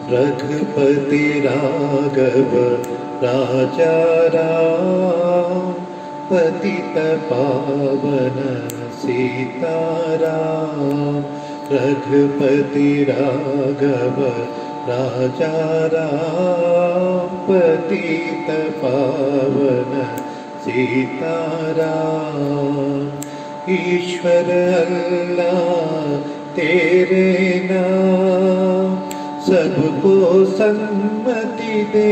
रघुपति राघव राजा राम पतित पावन सीताराम रघुपति राघव राजा राम पतित पावन सीताराम ईश्वर अल्लाह तेरे नाम सबको सन्मति दे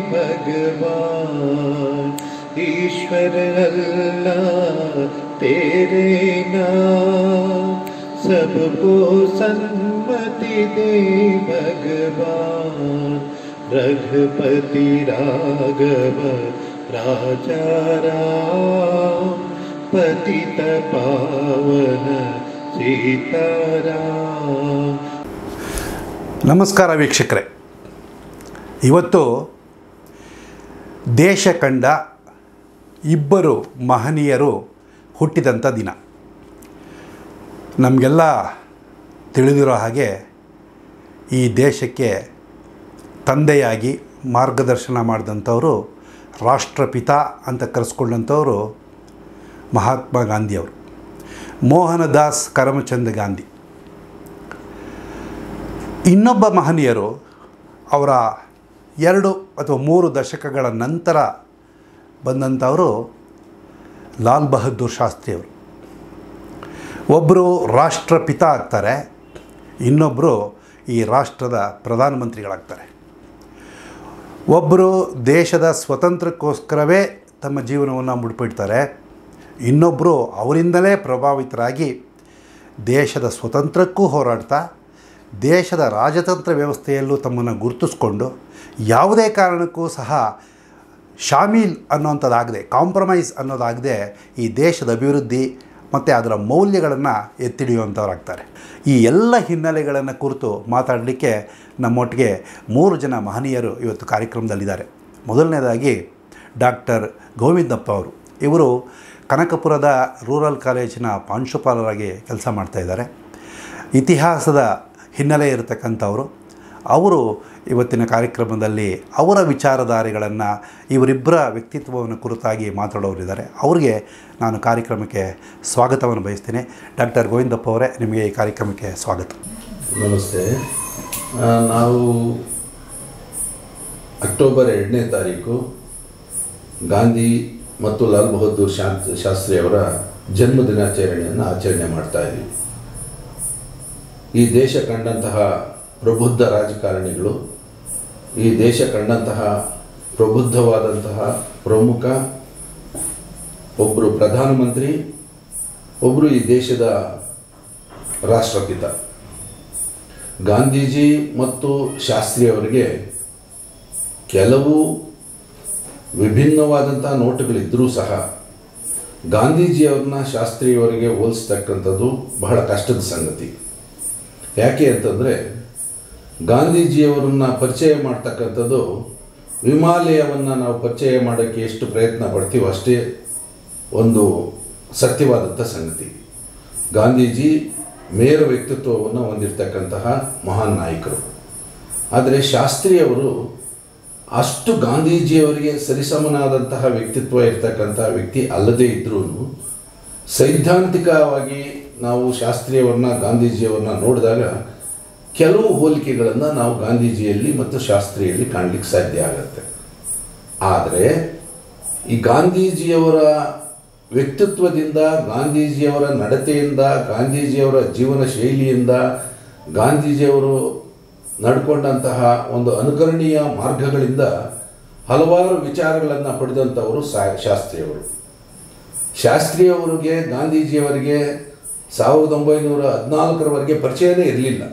भगवान ईश्वर अल्लाह तेरे नाम सबको सन्मति दे भगवान रघुपति राघव राजा राम पतित पावन सीताराम ನಮಸ್ಕಾರ ವೀಕ್ಷಕರೇ ಇವತ್ತು ದೇಶ ಕಂಡ ಇಬ್ಬರು ಮಹನೀಯರು ಹುಟ್ಟಿದಂಥ ದಿನ ನಮಗೆಲ್ಲ ತಿಳಿದಿರೋ ಹಾಗೆ ಈ ದೇಶಕ್ಕೆ ತಂದೆಯಾಗಿ ಮಾರ್ಗದರ್ಶನ ಮಾಡಿದಂಥವರು ರಾಷ್ಟ್ರಪಿತ ಅಂತ ಕರೆಸ್ಕೊಂಡಂಥವರು ಮಹಾತ್ಮ ಗಾಂಧಿಯವರು ಮೋಹನದಾಸ್ ಕರಮಚಂದ್ ಗಾಂಧಿ ಇನ್ನೊಬ್ಬ ಮಹನೀಯರು ಅವರ ಎರಡು ಅಥವಾ ಮೂರು ದಶಕಗಳ ನಂತರ ಬಂದಂಥವರು ಲಾಲ್ ಬಹದ್ದೂರ್ ಶಾಸ್ತ್ರಿಯವರು ಒಬ್ಬರು ರಾಷ್ಟ್ರಪಿತ ಆಗ್ತಾರೆ ಇನ್ನೊಬ್ಬರು ಈ ರಾಷ್ಟ್ರದ ಪ್ರಧಾನಮಂತ್ರಿಗಳಾಗ್ತಾರೆ ಒಬ್ಬರು ದೇಶದ ಸ್ವತಂತ್ರಕ್ಕೋಸ್ಕರವೇ ತಮ್ಮ ಜೀವನವನ್ನು ಮುಡಿಪಿಡ್ತಾರೆ ಇನ್ನೊಬ್ಬರು ಅವರಿಂದಲೇ ಪ್ರಭಾವಿತರಾಗಿ ದೇಶದ ಸ್ವತಂತ್ರಕ್ಕೂ ಹೋರಾಡ್ತಾ ದೇಶದ ರಾಜತಂತ್ರ ವ್ಯವಸ್ಥೆಯಲ್ಲೂ ತಮ್ಮನ್ನು ಗುರುತಿಸ್ಕೊಂಡು ಯಾವುದೇ ಕಾರಣಕ್ಕೂ ಸಹ ಶಾಮೀಲ್ ಅನ್ನೋಂಥದ್ದಾಗದೆ ಕಾಂಪ್ರಮೈಸ್ ಅನ್ನೋದಾಗದೆ ಈ ದೇಶದ ಅಭಿವೃದ್ಧಿ ಮತ್ತು ಅದರ ಮೌಲ್ಯಗಳನ್ನು ಎತ್ತಿಡಿಯುವಂಥವ್ರಾಗ್ತಾರೆ ಈ ಎಲ್ಲ ಹಿನ್ನೆಲೆಗಳನ್ನು ಕುರಿತು ಮಾತಾಡಲಿಕ್ಕೆ ನಮ್ಮೊಟ್ಟಿಗೆ ಮೂರು ಜನ ಮಹನೀಯರು ಇವತ್ತು ಕಾರ್ಯಕ್ರಮದಲ್ಲಿದ್ದಾರೆ ಮೊದಲನೇದಾಗಿ ಡಾಕ್ಟರ್ ಗೋವಿಂದಪ್ಪ ಅವರು ಇವರು ಕನಕಪುರದ ರೂರಲ್ ಕಾಲೇಜಿನ ಪ್ರಾಂಶುಪಾಲರಾಗಿ ಕೆಲಸ ಮಾಡ್ತಾಯಿದ್ದಾರೆ ಇತಿಹಾಸದ ಹಿನ್ನೆಲೆ ಇರತಕ್ಕಂಥವರು ಅವರು ಇವತ್ತಿನ ಕಾರ್ಯಕ್ರಮದಲ್ಲಿ ಅವರ ವಿಚಾರಧಾರೆಗಳನ್ನು ಇವರಿಬ್ಬರ ವ್ಯಕ್ತಿತ್ವವನ್ನು ಕುರಿತಾಗಿ ಮಾತಾಡೋರಿದ್ದಾರೆ ಅವರಿಗೆ ನಾನು ಕಾರ್ಯಕ್ರಮಕ್ಕೆ ಸ್ವಾಗತವನ್ನು ಬಯಸ್ತೇನೆ ಡಾಕ್ಟರ್ ಗೋವಿಂದಪ್ಪ ಅವರೇ ನಿಮಗೆ ಈ ಕಾರ್ಯಕ್ರಮಕ್ಕೆ ಸ್ವಾಗತ ನಮಸ್ತೆ ಆ, ನಾವು ಅಕ್ಟೋಬರ್ ಎರಡನೇ ತಾರೀಕು ಗಾಂಧಿ ಮತ್ತು ಲಾಲ್ ಬಹದ್ದೂರ್ ಶಾಂತ್ ಶಾಸ್ತ್ರಿ ಅವರ ಜನ್ಮ ದಿನಾಚರಣೆಯನ್ನು ಆಚರಣೆ ಮಾಡ್ತಾ ಇದ್ದೀವಿ ಈ ದೇಶ ಕಂಡಂತಹ ಪ್ರಬುದ್ಧ ರಾಜಕಾರಣಿಗಳು ಈ ದೇಶ ಕಂಡಂತಹ ಪ್ರಬುದ್ಧವಾದಂತಹ ಪ್ರಮುಖ ಒಬ್ಬರು ಪ್ರಧಾನಮಂತ್ರಿ ಒಬ್ಬರು ಈ ದೇಶದ ರಾಷ್ಟ್ರಪಿತ ಗಾಂಧೀಜಿ ಮತ್ತು ಶಾಸ್ತ್ರಿ ಅವರಿಗೆ ಕೆಲವು ವಿಭಿನ್ನವಾದಂತಹ ನೋಟುಗಳಿದ್ದರೂ ಸಹ ಗಾಂಧೀಜಿಯವ್ರನ್ನ ಶಾಸ್ತ್ರಿಯವರಿಗೆ ಹೋಲಿಸ್ತಕ್ಕಂಥದ್ದು ಬಹಳ ಕಷ್ಟದ ಸಂಗತಿ ಯಾಕೆ ಅಂತಂದರೆ ಗಾಂಧೀಜಿಯವರನ್ನ ಪರಿಚಯ ಮಾಡ್ತಕ್ಕಂಥದ್ದು ವಿಮಾಲಯವನ್ನು ನಾವು ಪರಿಚಯ ಮಾಡೋಕ್ಕೆ ಎಷ್ಟು ಪ್ರಯತ್ನ ಪಡ್ತೀವೋ ಅಷ್ಟೇ ಒಂದು ಸತ್ಯವಾದಂಥ ಸಂಗತಿ ಗಾಂಧೀಜಿ ಮೇರ ವ್ಯಕ್ತಿತ್ವವನ್ನು ಹೊಂದಿರತಕ್ಕಂತಹ ಮಹಾನ್ ನಾಯಕರು ಆದರೆ ಶಾಸ್ತ್ರಿಯವರು ಅಷ್ಟು ಗಾಂಧೀಜಿಯವರಿಗೆ ಸರಿಸಮನಾದಂತಹ ವ್ಯಕ್ತಿತ್ವ ಇರತಕ್ಕಂಥ ವ್ಯಕ್ತಿ ಅಲ್ಲದೇ ಇದ್ರೂ ಸೈದ್ಧಾಂತಿಕವಾಗಿ ನಾವು ಶಾಸ್ತ್ರಿಯವರನ್ನ ಗಾಂಧೀಜಿಯವರನ್ನ ನೋಡಿದಾಗ ಕೆಲವು ಹೋಲಿಕೆಗಳನ್ನು ನಾವು ಗಾಂಧೀಜಿಯಲ್ಲಿ ಮತ್ತು ಶಾಸ್ತ್ರಿಯಲ್ಲಿ ಕಾಣಲಿಕ್ಕೆ ಸಾಧ್ಯ ಆಗುತ್ತೆ ಆದರೆ ಈ ಗಾಂಧೀಜಿಯವರ ವ್ಯಕ್ತಿತ್ವದಿಂದ ಗಾಂಧೀಜಿಯವರ ನಡತೆಯಿಂದ ಗಾಂಧೀಜಿಯವರ ಜೀವನ ಶೈಲಿಯಿಂದ ಗಾಂಧೀಜಿಯವರು ನಡ್ಕೊಂಡಂತಹ ಒಂದು ಅನುಕರಣೀಯ ಮಾರ್ಗಗಳಿಂದ ಹಲವಾರು ವಿಚಾರಗಳನ್ನು ಪಡೆದಂಥವರು ಸಾ ಶಾಸ್ತ್ರಿಯವರು ಶಾಸ್ತ್ರಿಯವರಿಗೆ ಗಾಂಧೀಜಿಯವರಿಗೆ ಸಾವಿರದ ಒಂಬೈನೂರ ಹದಿನಾಲ್ಕರವರೆಗೆ ಪರಿಚಯನೇ ಇರಲಿಲ್ಲ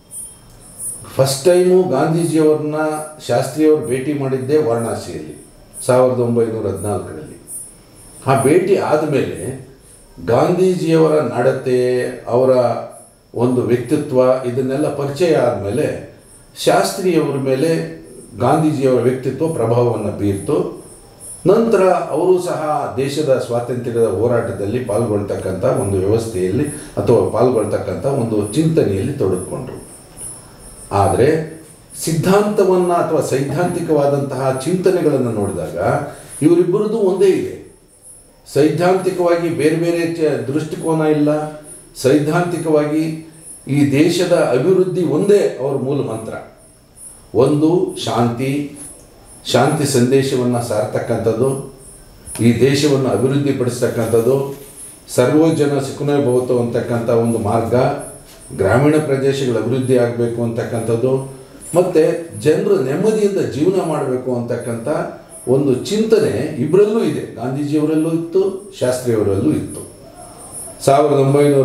ಫಸ್ಟ್ ಟೈಮು ಗಾಂಧೀಜಿಯವ್ರನ್ನ ಶಾಸ್ತ್ರಿಯವರು ಭೇಟಿ ಮಾಡಿದ್ದೇ ವಾರಣಾಸಿಯಲ್ಲಿ ಸಾವಿರದ ಒಂಬೈನೂರ ಹದಿನಾಲ್ಕರಲ್ಲಿ ಆ ಭೇಟಿ ಆದಮೇಲೆ ಗಾಂಧೀಜಿಯವರ ನಡತೆ ಅವರ ಒಂದು ವ್ಯಕ್ತಿತ್ವ ಇದನ್ನೆಲ್ಲ ಪರಿಚಯ ಆದಮೇಲೆ ಶಾಸ್ತ್ರಿಯವರ ಮೇಲೆ ಗಾಂಧೀಜಿಯವರ ವ್ಯಕ್ತಿತ್ವ ಪ್ರಭಾವವನ್ನು ಬೀರ್ತು ನಂತರ ಅವರು ಸಹ ದೇಶದ ಸ್ವಾತಂತ್ರ್ಯದ ಹೋರಾಟದಲ್ಲಿ ಪಾಲ್ಗೊಳ್ತಕ್ಕಂಥ ಒಂದು ವ್ಯವಸ್ಥೆಯಲ್ಲಿ ಅಥವಾ ಪಾಲ್ಗೊಳ್ತಕ್ಕಂಥ ಒಂದು ಚಿಂತನೆಯಲ್ಲಿ ತೊಡಗಿಕೊಂಡ್ರು ಆದರೆ ಸಿದ್ಧಾಂತವನ್ನು ಅಥವಾ ಸೈದ್ಧಾಂತಿಕವಾದಂತಹ ಚಿಂತನೆಗಳನ್ನು ನೋಡಿದಾಗ ಇವರಿಬ್ಬರದು ಒಂದೇ ಇದೆ ಸೈದ್ಧಾಂತಿಕವಾಗಿ ಬೇರೆ ಬೇರೆ ಚ ದೃಷ್ಟಿಕೋನ ಇಲ್ಲ ಸೈದ್ಧಾಂತಿಕವಾಗಿ ಈ ದೇಶದ ಅಭಿವೃದ್ಧಿ ಒಂದೇ ಅವರ ಮೂಲ ಮಂತ್ರ ಒಂದು ಶಾಂತಿ ಶಾಂತಿ ಸಂದೇಶವನ್ನು ಸಾರ್ತಕ್ಕಂಥದ್ದು ಈ ದೇಶವನ್ನು ಅಭಿವೃದ್ಧಿಪಡಿಸ್ತಕ್ಕಂಥದ್ದು ಸರ್ವೋಜನ ಸುಖನೇ ಭವತು ಅಂತಕ್ಕಂಥ ಒಂದು ಮಾರ್ಗ ಗ್ರಾಮೀಣ ಪ್ರದೇಶಗಳ ಅಭಿವೃದ್ಧಿ ಆಗಬೇಕು ಅಂತಕ್ಕಂಥದ್ದು ಮತ್ತು ಜನರು ನೆಮ್ಮದಿಯಿಂದ ಜೀವನ ಮಾಡಬೇಕು ಅಂತಕ್ಕಂಥ ಒಂದು ಚಿಂತನೆ ಇಬ್ಬರಲ್ಲೂ ಇದೆ ಗಾಂಧೀಜಿಯವರಲ್ಲೂ ಇತ್ತು ಶಾಸ್ತ್ರಿಯವರಲ್ಲೂ ಇತ್ತು ಸಾವಿರದ ಒಂಬೈನೂರ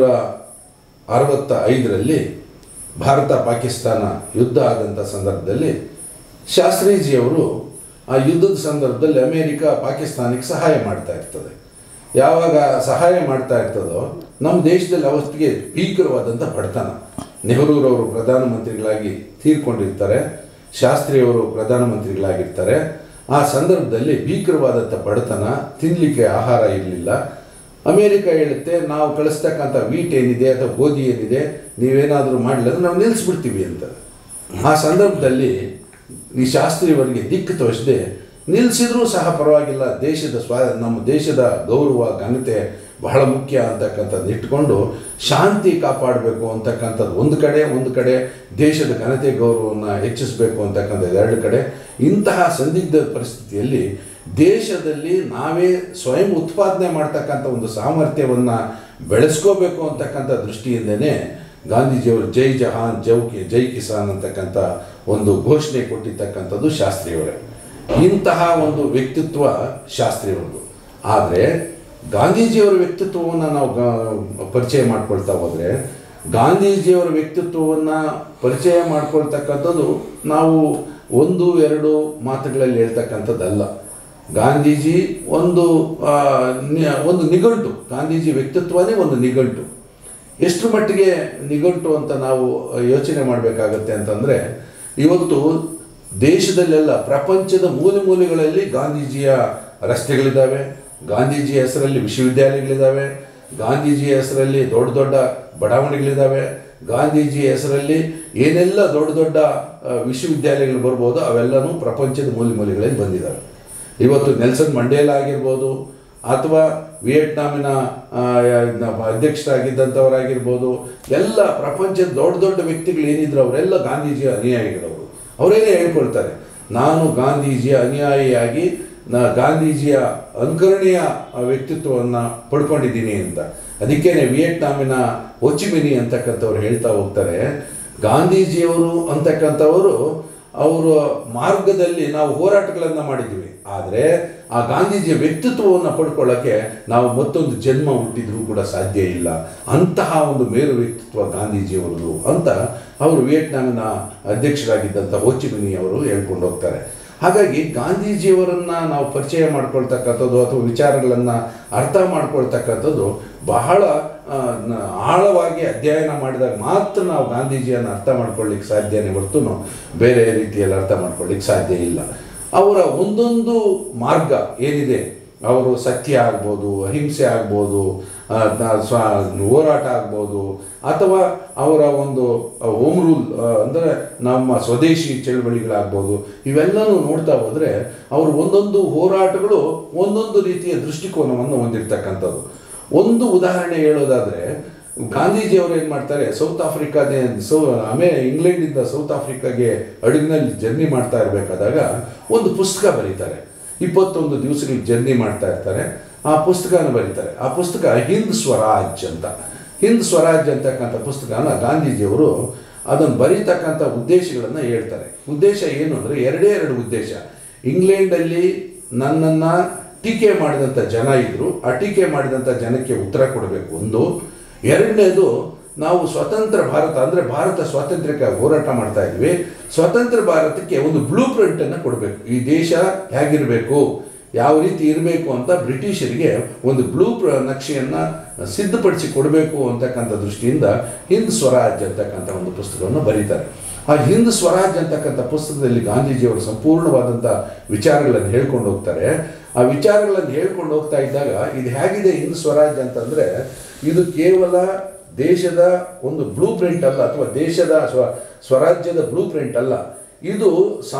ಅರವತ್ತ ಐದರಲ್ಲಿ ಭಾರತ ಪಾಕಿಸ್ತಾನ ಯುದ್ಧ ಆದಂಥ ಸಂದರ್ಭದಲ್ಲಿ ಶಾಸ್ತ್ರೀಜಿಯವರು ಆ ಯುದ್ಧದ ಸಂದರ್ಭದಲ್ಲಿ ಅಮೇರಿಕ ಪಾಕಿಸ್ತಾನಕ್ಕೆ ಸಹಾಯ ಮಾಡ್ತಾ ಇರ್ತದೆ ಯಾವಾಗ ಸಹಾಯ ಮಾಡ್ತಾ ಇರ್ತದೋ ನಮ್ಮ ದೇಶದಲ್ಲಿ ಅವತ್ತಿಗೆ ಭೀಕರವಾದಂಥ ಬಡತನ ನೆಹರೂರವರು ಪ್ರಧಾನಮಂತ್ರಿಗಳಾಗಿ ತೀರ್ಕೊಂಡಿರ್ತಾರೆ ಶಾಸ್ತ್ರಿಯವರು ಪ್ರಧಾನಮಂತ್ರಿಗಳಾಗಿರ್ತಾರೆ ಆ ಸಂದರ್ಭದಲ್ಲಿ ಭೀಕರವಾದಂಥ ಬಡತನ ತಿನ್ನಲಿಕ್ಕೆ ಆಹಾರ ಇರಲಿಲ್ಲ ಅಮೇರಿಕ ಹೇಳುತ್ತೆ ನಾವು ಕಳಿಸ್ತಕ್ಕಂಥ ವೀಟ್ ಏನಿದೆ ಅಥವಾ ಗೋಧಿ ಏನಿದೆ ನೀವೇನಾದರೂ ಮಾಡಲಿಲ್ಲ ಅಂದ್ರೆ ನಾವು ನಿಲ್ಲಿಸ್ಬಿಡ್ತೀವಿ ಅಂತ ಆ ಸಂದರ್ಭದಲ್ಲಿ ಈ ಶಾಸ್ತ್ರಿಯವರಿಗೆ ದಿಕ್ಕು ತೋಚದೆ ನಿಲ್ಲಿಸಿದ್ರೂ ಸಹ ಪರವಾಗಿಲ್ಲ ದೇಶದ ಸ್ವಾ ನಮ್ಮ ದೇಶದ ಗೌರವ ಘನತೆ ಬಹಳ ಮುಖ್ಯ ಅಂತಕ್ಕಂಥದ್ದು ಇಟ್ಕೊಂಡು ಶಾಂತಿ ಕಾಪಾಡಬೇಕು ಅಂತಕ್ಕಂಥದ್ದು ಒಂದು ಕಡೆ ಒಂದು ಕಡೆ ದೇಶದ ಘನತೆ ಗೌರವವನ್ನು ಹೆಚ್ಚಿಸಬೇಕು ಅಂತಕ್ಕಂಥದ್ದು ಎರಡು ಕಡೆ ಇಂತಹ ಸಂದಿಗ್ಧ ಪರಿಸ್ಥಿತಿಯಲ್ಲಿ ದೇಶದಲ್ಲಿ ನಾವೇ ಸ್ವಯಂ ಉತ್ಪಾದನೆ ಮಾಡ್ತಕ್ಕಂಥ ಒಂದು ಸಾಮರ್ಥ್ಯವನ್ನು ಬೆಳೆಸ್ಕೋಬೇಕು ಅಂತಕ್ಕಂಥ ದೃಷ್ಟಿಯಿಂದನೇ ಗಾಂಧೀಜಿಯವರು ಜೈ ಜಹಾನ್ ಜೈ ಕಿ ಜೈ ಕಿಸಾನ್ ಅಂತಕ್ಕಂಥ ಒಂದು ಘೋಷಣೆ ಕೊಟ್ಟಿರ್ತಕ್ಕಂಥದ್ದು ಶಾಸ್ತ್ರಿಯವರೇ ಇಂತಹ ಒಂದು ವ್ಯಕ್ತಿತ್ವ ಶಾಸ್ತ್ರಿಯವರದು ಆದರೆ ಗಾಂಧೀಜಿಯವರ ವ್ಯಕ್ತಿತ್ವವನ್ನು ನಾವು ಗಾ- ಪರಿಚಯ ಮಾಡ್ಕೊಳ್ತಾ ಹೋದರೆ ಗಾಂಧೀಜಿಯವರ ವ್ಯಕ್ತಿತ್ವವನ್ನು ಪರಿಚಯ ಮಾಡ್ಕೊಳ್ತಕ್ಕಂಥದ್ದು ನಾವು ಒಂದು ಎರಡು ಮಾತುಗಳಲ್ಲಿ ಹೇಳ್ತಕ್ಕಂಥದ್ದಲ್ಲ ಗಾಂಧೀಜಿ ಒಂದು ಆ, ನಿ- ಒಂದು ನಿಘಂಟು ಗಾಂಧೀಜಿ ವ್ಯಕ್ತಿತ್ವನೇ ಒಂದು ನಿಘಂಟು ಎಷ್ಟು ಮಟ್ಟಿಗೆ ನಿಘಂಟು ಅಂತ ನಾವು ಯೋಚನೆ ಮಾಡಬೇಕಾಗತ್ತೆ ಅಂತಂದರೆ ಇವತ್ತು ದೇಶದಲ್ಲೆಲ್ಲ ಪ್ರಪಂಚದ ಮೂಲೆ ಮೂಲೆಗಳಲ್ಲಿ ಗಾಂಧೀಜಿಯ ರಸ್ತೆಗಳಿದ್ದಾವೆ ಗಾಂಧೀಜಿಯ ಹೆಸರಲ್ಲಿ ವಿಶ್ವವಿದ್ಯಾಲಯಗಳಿದ್ದಾವೆ ಗಾಂಧೀಜಿಯ ಹೆಸರಲ್ಲಿ ದೊಡ್ಡ ದೊಡ್ಡ ಬಡಾವಣೆಗಳಿದ್ದಾವೆ ಗಾಂಧೀಜಿಯ ಹೆಸರಲ್ಲಿ ಏನೆಲ್ಲ ದೊಡ್ಡ ದೊಡ್ಡ ಆ, ವಿಶ್ವವಿದ್ಯಾಲಯಗಳು ಬರ್ಬೋದು ಅವೆಲ್ಲನೂ ಪ್ರಪಂಚದ ಮೂಲೆ ಮೂಲೆಗಳಲ್ಲಿ ಬಂದಿದ್ದಾವೆ ಇವತ್ತು ನೆಲ್ಸನ್ ಮಂಡೇಲ ಆಗಿರ್ಬೋದು ಅಥವಾ ವಿಯೆಟ್ನಾಮಿನ ಆ, ನ- ಅಧ್ಯಕ್ಷರಾಗಿದ್ದಂಥವರಾಗಿರ್ಬೋದು ಎಲ್ಲ ಪ್ರಪಂಚದ ದೊಡ್ಡ ದೊಡ್ಡ ವ್ಯಕ್ತಿಗಳು ಏನಿದ್ರು ಅವರೆಲ್ಲ ಗಾಂಧೀಜಿಯ ಅನುಯಾಯಿಗಳವರು ಅವರೇನೇ ಹೇಳ್ಕೊಳ್ತಾರೆ ನಾನು ಗಾಂಧೀಜಿಯ ಅನುಯಾಯಿಯಾಗಿ ನಾ ಗಾಂಧೀಜಿಯ ಅನುಕರಣೀಯ ವ್ಯಕ್ತಿತ್ವವನ್ನು ಪಡ್ಕೊಂಡಿದ್ದೀನಿ ಅಂತ ಅದಕ್ಕೇನೆ ವಿಯೆಟ್ನಾಮಿನ ಒಚಿಮಿನಿ ಅಂತಕ್ಕಂಥವ್ರು ಹೇಳ್ತಾ ಹೋಗ್ತಾರೆ ಗಾಂಧೀಜಿಯವರು ಅಂತಕ್ಕಂಥವರು ಅವರ ಮಾರ್ಗದಲ್ಲಿ ನಾವು ಹೋರಾಟಗಳನ್ನು ಮಾಡಿದ್ದೀವಿ ಆದರೆ ಆ ಗಾಂಧೀಜಿಯ ವ್ಯಕ್ತಿತ್ವವನ್ನು ಪಡ್ಕೊಳ್ಳೋಕ್ಕೆ ನಾವು ಮತ್ತೊಂದು ಜನ್ಮ ಹುಟ್ಟಿದ್ರೂ ಕೂಡ ಸಾಧ್ಯ ಇಲ್ಲ ಅಂತಹ ಒಂದು ಮೇರು ವ್ಯಕ್ತಿತ್ವ ಗಾಂಧೀಜಿಯವರದು ಅಂತ ಅವರು ವಿಯೆಟ್ನಾಮಿನ ಅಧ್ಯಕ್ಷರಾಗಿದ್ದಂಥ ಹೋಚಿಮಿನಿ ಅವರು ಹೇಳ್ಕೊಂಡು ಹೋಗ್ತಾರೆ ಹಾಗಾಗಿ ಗಾಂಧೀಜಿಯವರನ್ನ ನಾವು ಪರಿಚಯ ಮಾಡ್ಕೊಳ್ತಕ್ಕಂಥದ್ದು ಅಥವಾ ವಿಚಾರಗಳನ್ನು ಅರ್ಥ ಮಾಡ್ಕೊಳ್ತಕ್ಕಂಥದ್ದು ಬಹಳ ಆ, ನ- ಆಳವಾಗಿ ಅಧ್ಯಯನ ಮಾಡಿದಾಗ ಮಾತ್ರ ನಾವು ಗಾಂಧೀಜಿಯನ್ನು ಅರ್ಥ ಮಾಡ್ಕೊಳ್ಳಿಕ್ಕೆ ಸಾಧ್ಯನೇ ಹೊರತು ಬೇರೆ ರೀತಿಯಲ್ಲಿ ಅರ್ಥ ಮಾಡ್ಕೊಳ್ಳಿಕ್ಕೆ ಸಾಧ್ಯ ಇಲ್ಲ ಅವರ ಒಂದೊಂದು ಮಾರ್ಗ ಏನಿದೆ ಅವರು ಸತ್ಯ ಆಗ್ಬೋದು ಅಹಿಂಸೆ ಆಗ್ಬೋದು ಆ, ನ- ಸ್ವ ಹೋರಾಟ ಆಗ್ಬೋದು ಅಥವಾ ಅವರ ಒಂದು ಹೋಮ್ ರೂಲ್ ಅಂದರೆ ನಮ್ಮ ಸ್ವದೇಶಿ ಚಳವಳಿಗಳಾಗ್ಬೋದು ಇವೆಲ್ಲನೂ ನೋಡ್ತಾ ಹೋದರೆ ಅವರು ಒಂದೊಂದು ಹೋರಾಟಗಳು ಒಂದೊಂದು ರೀತಿಯ ದೃಷ್ಟಿಕೋನವನ್ನು ಹೊಂದಿರತಕ್ಕಂಥದ್ದು ಒಂದು ಉದಾಹರಣೆ ಹೇಳೋದಾದರೆ ಗಾಂಧೀಜಿಯವರು ಏನು ಮಾಡ್ತಾರೆ ಸೌತ್ ಆಫ್ರಿಕಾದ ಸೌ ಅಮೇ ಇಂಗ್ಲೆಂಡಿಂದ ಸೌತ್ ಆಫ್ರಿಕಾಗೆ ಹಡಗಿನಲ್ಲಿ ಜರ್ನಿ ಮಾಡ್ತಾ ಇರಬೇಕಾದಾಗ ಒಂದು ಪುಸ್ತಕ ಬರೀತಾರೆ ಇಪ್ಪತ್ತೊಂದು ದಿವಸಗಳು ಜರ್ನಿ ಮಾಡ್ತಾ ಇರ್ತಾರೆ ಆ ಪುಸ್ತಕನ ಬರೀತಾರೆ ಆ ಪುಸ್ತಕ ಹಿಂದ್ ಸ್ವರಾಜ್ ಅಂತ ಹಿಂದ್ ಸ್ವರಾಜ್ ಅಂತಕ್ಕಂಥ ಪುಸ್ತಕನ ಗಾಂಧೀಜಿಯವರು ಅದನ್ನು ಬರೀತಕ್ಕಂಥ ಉದ್ದೇಶಗಳನ್ನು ಹೇಳ್ತಾರೆ ಉದ್ದೇಶ ಏನು ಅಂದರೆ ಎರಡೇ ಎರಡು ಉದ್ದೇಶ ಇಂಗ್ಲೆಂಡಲ್ಲಿ ನನ್ನನ್ನು ಟೀಕೆ ಮಾಡಿದಂಥ ಜನ ಇದ್ದರು ಆ ಟೀಕೆ ಮಾಡಿದಂಥ ಜನಕ್ಕೆ ಉತ್ತರ ಕೊಡಬೇಕು ಒಂದು ಎರಡನೇದು ನಾವು ಸ್ವತಂತ್ರ ಭಾರತ ಅಂದರೆ ಭಾರತ ಸ್ವಾತಂತ್ರ್ಯಕ್ಕೆ ಹೋರಾಟ ಮಾಡ್ತಾ ಇದ್ವಿ ಸ್ವತಂತ್ರ ಭಾರತಕ್ಕೆ ಒಂದು ಬ್ಲೂ ಪ್ರಿಂಟನ್ನು ಕೊಡಬೇಕು ಈ ದೇಶ ಹೇಗಿರಬೇಕು ಯಾವ ರೀತಿ ಇರಬೇಕು ಅಂತ ಬ್ರಿಟಿಷರಿಗೆ ಒಂದು ಬ್ಲೂ ಪ್ರ ನಕ್ಷೆಯನ್ನು ಸಿದ್ಧಪಡಿಸಿ ಕೊಡಬೇಕು ಅಂತಕ್ಕಂಥ ದೃಷ್ಟಿಯಿಂದ ಹಿಂದ್ ಸ್ವರಾಜ್ ಅಂತಕ್ಕಂಥ ಒಂದು ಪುಸ್ತಕವನ್ನು ಬರೀತಾರೆ ಆ ಹಿಂದ್ ಸ್ವರಾಜ್ ಅಂತಕ್ಕಂಥ ಪುಸ್ತಕದಲ್ಲಿ ಗಾಂಧೀಜಿಯವರು ಸಂಪೂರ್ಣವಾದಂಥ ವಿಚಾರಗಳನ್ನು ಹೇಳ್ಕೊಂಡು ಹೋಗ್ತಾರೆ ಆ ವಿಚಾರಗಳನ್ನು ಹೇಳ್ಕೊಂಡು ಹೋಗ್ತಾ ಇದ್ದಾಗ ಇದು ಹೇಗಿದೆ ಹಿಂದ್ ಸ್ವರಾಜ್ ಅಂತಂದರೆ ಇದು ಕೇವಲ ದೇಶದ ಒಂದು ಬ್ಲೂ ಪ್ರಿಂಟ್ ಅಲ್ಲ ಅಥವಾ ದೇಶದ ಸ್ವ ಸ್ವರಾಜ್ಯದ ಬ್ಲೂ ಪ್ರಿಂಟ್ ಅಲ್ಲ ಇದು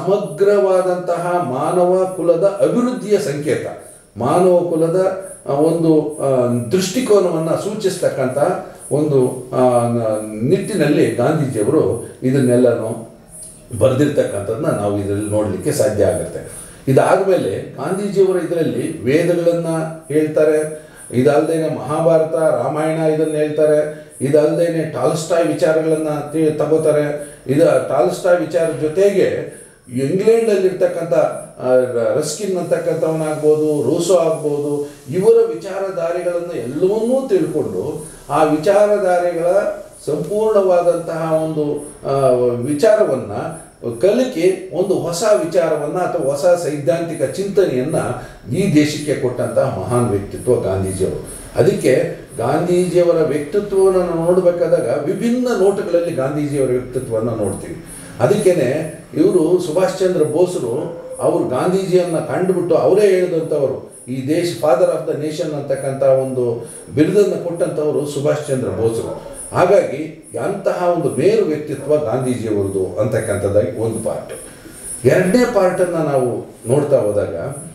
ಸಮಗ್ರವಾದಂತಹ ಮಾನವ ಕುಲದ ಅಭಿವೃದ್ಧಿಯ ಸಂಕೇತ ಮಾನವ ಕುಲದ ಆ, ಒಂದು ಆ, ದೃಷ್ಟಿಕೋನವನ್ನು ಸೂಚಿಸ್ತಕ್ಕಂತಹ ಒಂದು ಆ, ನ- ನಿಟ್ಟಿನಲ್ಲಿ ಗಾಂಧೀಜಿಯವರು ಇದನ್ನೆಲ್ಲನೂ ಬರೆದಿರ್ತಕ್ಕಂಥದ್ದನ್ನ ನಾವು ಇದರಲ್ಲಿ ನೋಡಲಿಕ್ಕೆ ಸಾಧ್ಯ ಆಗುತ್ತೆ ಇದಾದಮೇಲೆ ಗಾಂಧೀಜಿಯವರು ಇದರಲ್ಲಿ ವೇದಗಳನ್ನು ಹೇಳ್ತಾರೆ ಇದಲ್ಲದೇನೆ ಮಹಾಭಾರತ ರಾಮಾಯಣ ಇದನ್ನು ಹೇಳ್ತಾರೆ ಇದಲ್ಲದೇನೆ ಟಾಲ್ಸ್ಟಾಯ್ ವಿಚಾರಗಳನ್ನು ತಿ- ತಗೋತಾರೆ ಇದು ಟಾಲ್ಸ್ಟಾಯ್ ವಿಚಾರ ಜೊತೆಗೆ ಇಂಗ್ಲೆಂಡಲ್ಲಿರ್ತಕ್ಕಂಥ ಆ, ರ- ರಸ್ಕಿನ್ ಅಂತಕ್ಕಂಥವನಾಗ್ಬೋದು ರೂಸೋ ಆಗ್ಬೋದು ಇವರ ವಿಚಾರಧಾರೆಗಳನ್ನು ಎಲ್ಲವನ್ನೂ ತಿಳ್ಕೊಂಡು ಆ ವಿಚಾರಧಾರೆಗಳ ಸಂಪೂರ್ಣವಾದಂತಹ ಒಂದು ಆ, ವಿಚಾರವನ್ನ ಕಲಿಕೆ ಒಂದು ಹೊಸ ವಿಚಾರವನ್ನ ಅಥವಾ ಹೊಸ ಸೈದ್ಧಾಂತಿಕ ಚಿಂತನೆಯನ್ನ ಈ ದೇಶಕ್ಕೆ ಕೊಟ್ಟಂತಹ ಮಹಾನ್ ವ್ಯಕ್ತಿತ್ವ ಗಾಂಧೀಜಿಯವರು ಅದಕ್ಕೆ ಗಾಂಧೀಜಿಯವರ ವ್ಯಕ್ತಿತ್ವವನ್ನು ನಾವು ನೋಡಬೇಕಾದಾಗ ವಿಭಿನ್ನ ನೋಟಗಳಲ್ಲಿ ಗಾಂಧೀಜಿಯವರ ವ್ಯಕ್ತಿತ್ವವನ್ನು ನೋಡ್ತೀವಿ ಅದಕ್ಕೇನೆ ಇವರು ಸುಭಾಷ್ ಚಂದ್ರ ಬೋಸರು ಅವರು ಗಾಂಧೀಜಿಯನ್ನ ಕಂಡುಬಿಟ್ಟು ಅವರೇ ಹೇಳಿದಂಥವರು ಈ ದೇಶ ಫಾದರ್ ಆಫ್ ದ ನೇಷನ್ ಅಂತಕ್ಕಂಥ ಒಂದು ಬಿರುದನ್ನು ಕೊಟ್ಟಂಥವರು ಸುಭಾಷ್ ಚಂದ್ರ ಬೋಸರು ಹಾಗಾಗಿ ಅಂತಹ ಒಂದು ಮೇರು ವ್ಯಕ್ತಿತ್ವ ಗಾಂಧೀಜಿಯವರದು ಅಂತಕ್ಕಂಥದ್ದಾಗಿ ಒಂದು ಪಾರ್ಟ್ ಎರಡನೇ ಪಾರ್ಟನ್ನು ನಾವು ನೋಡ್ತಾ ಹೋದಾಗ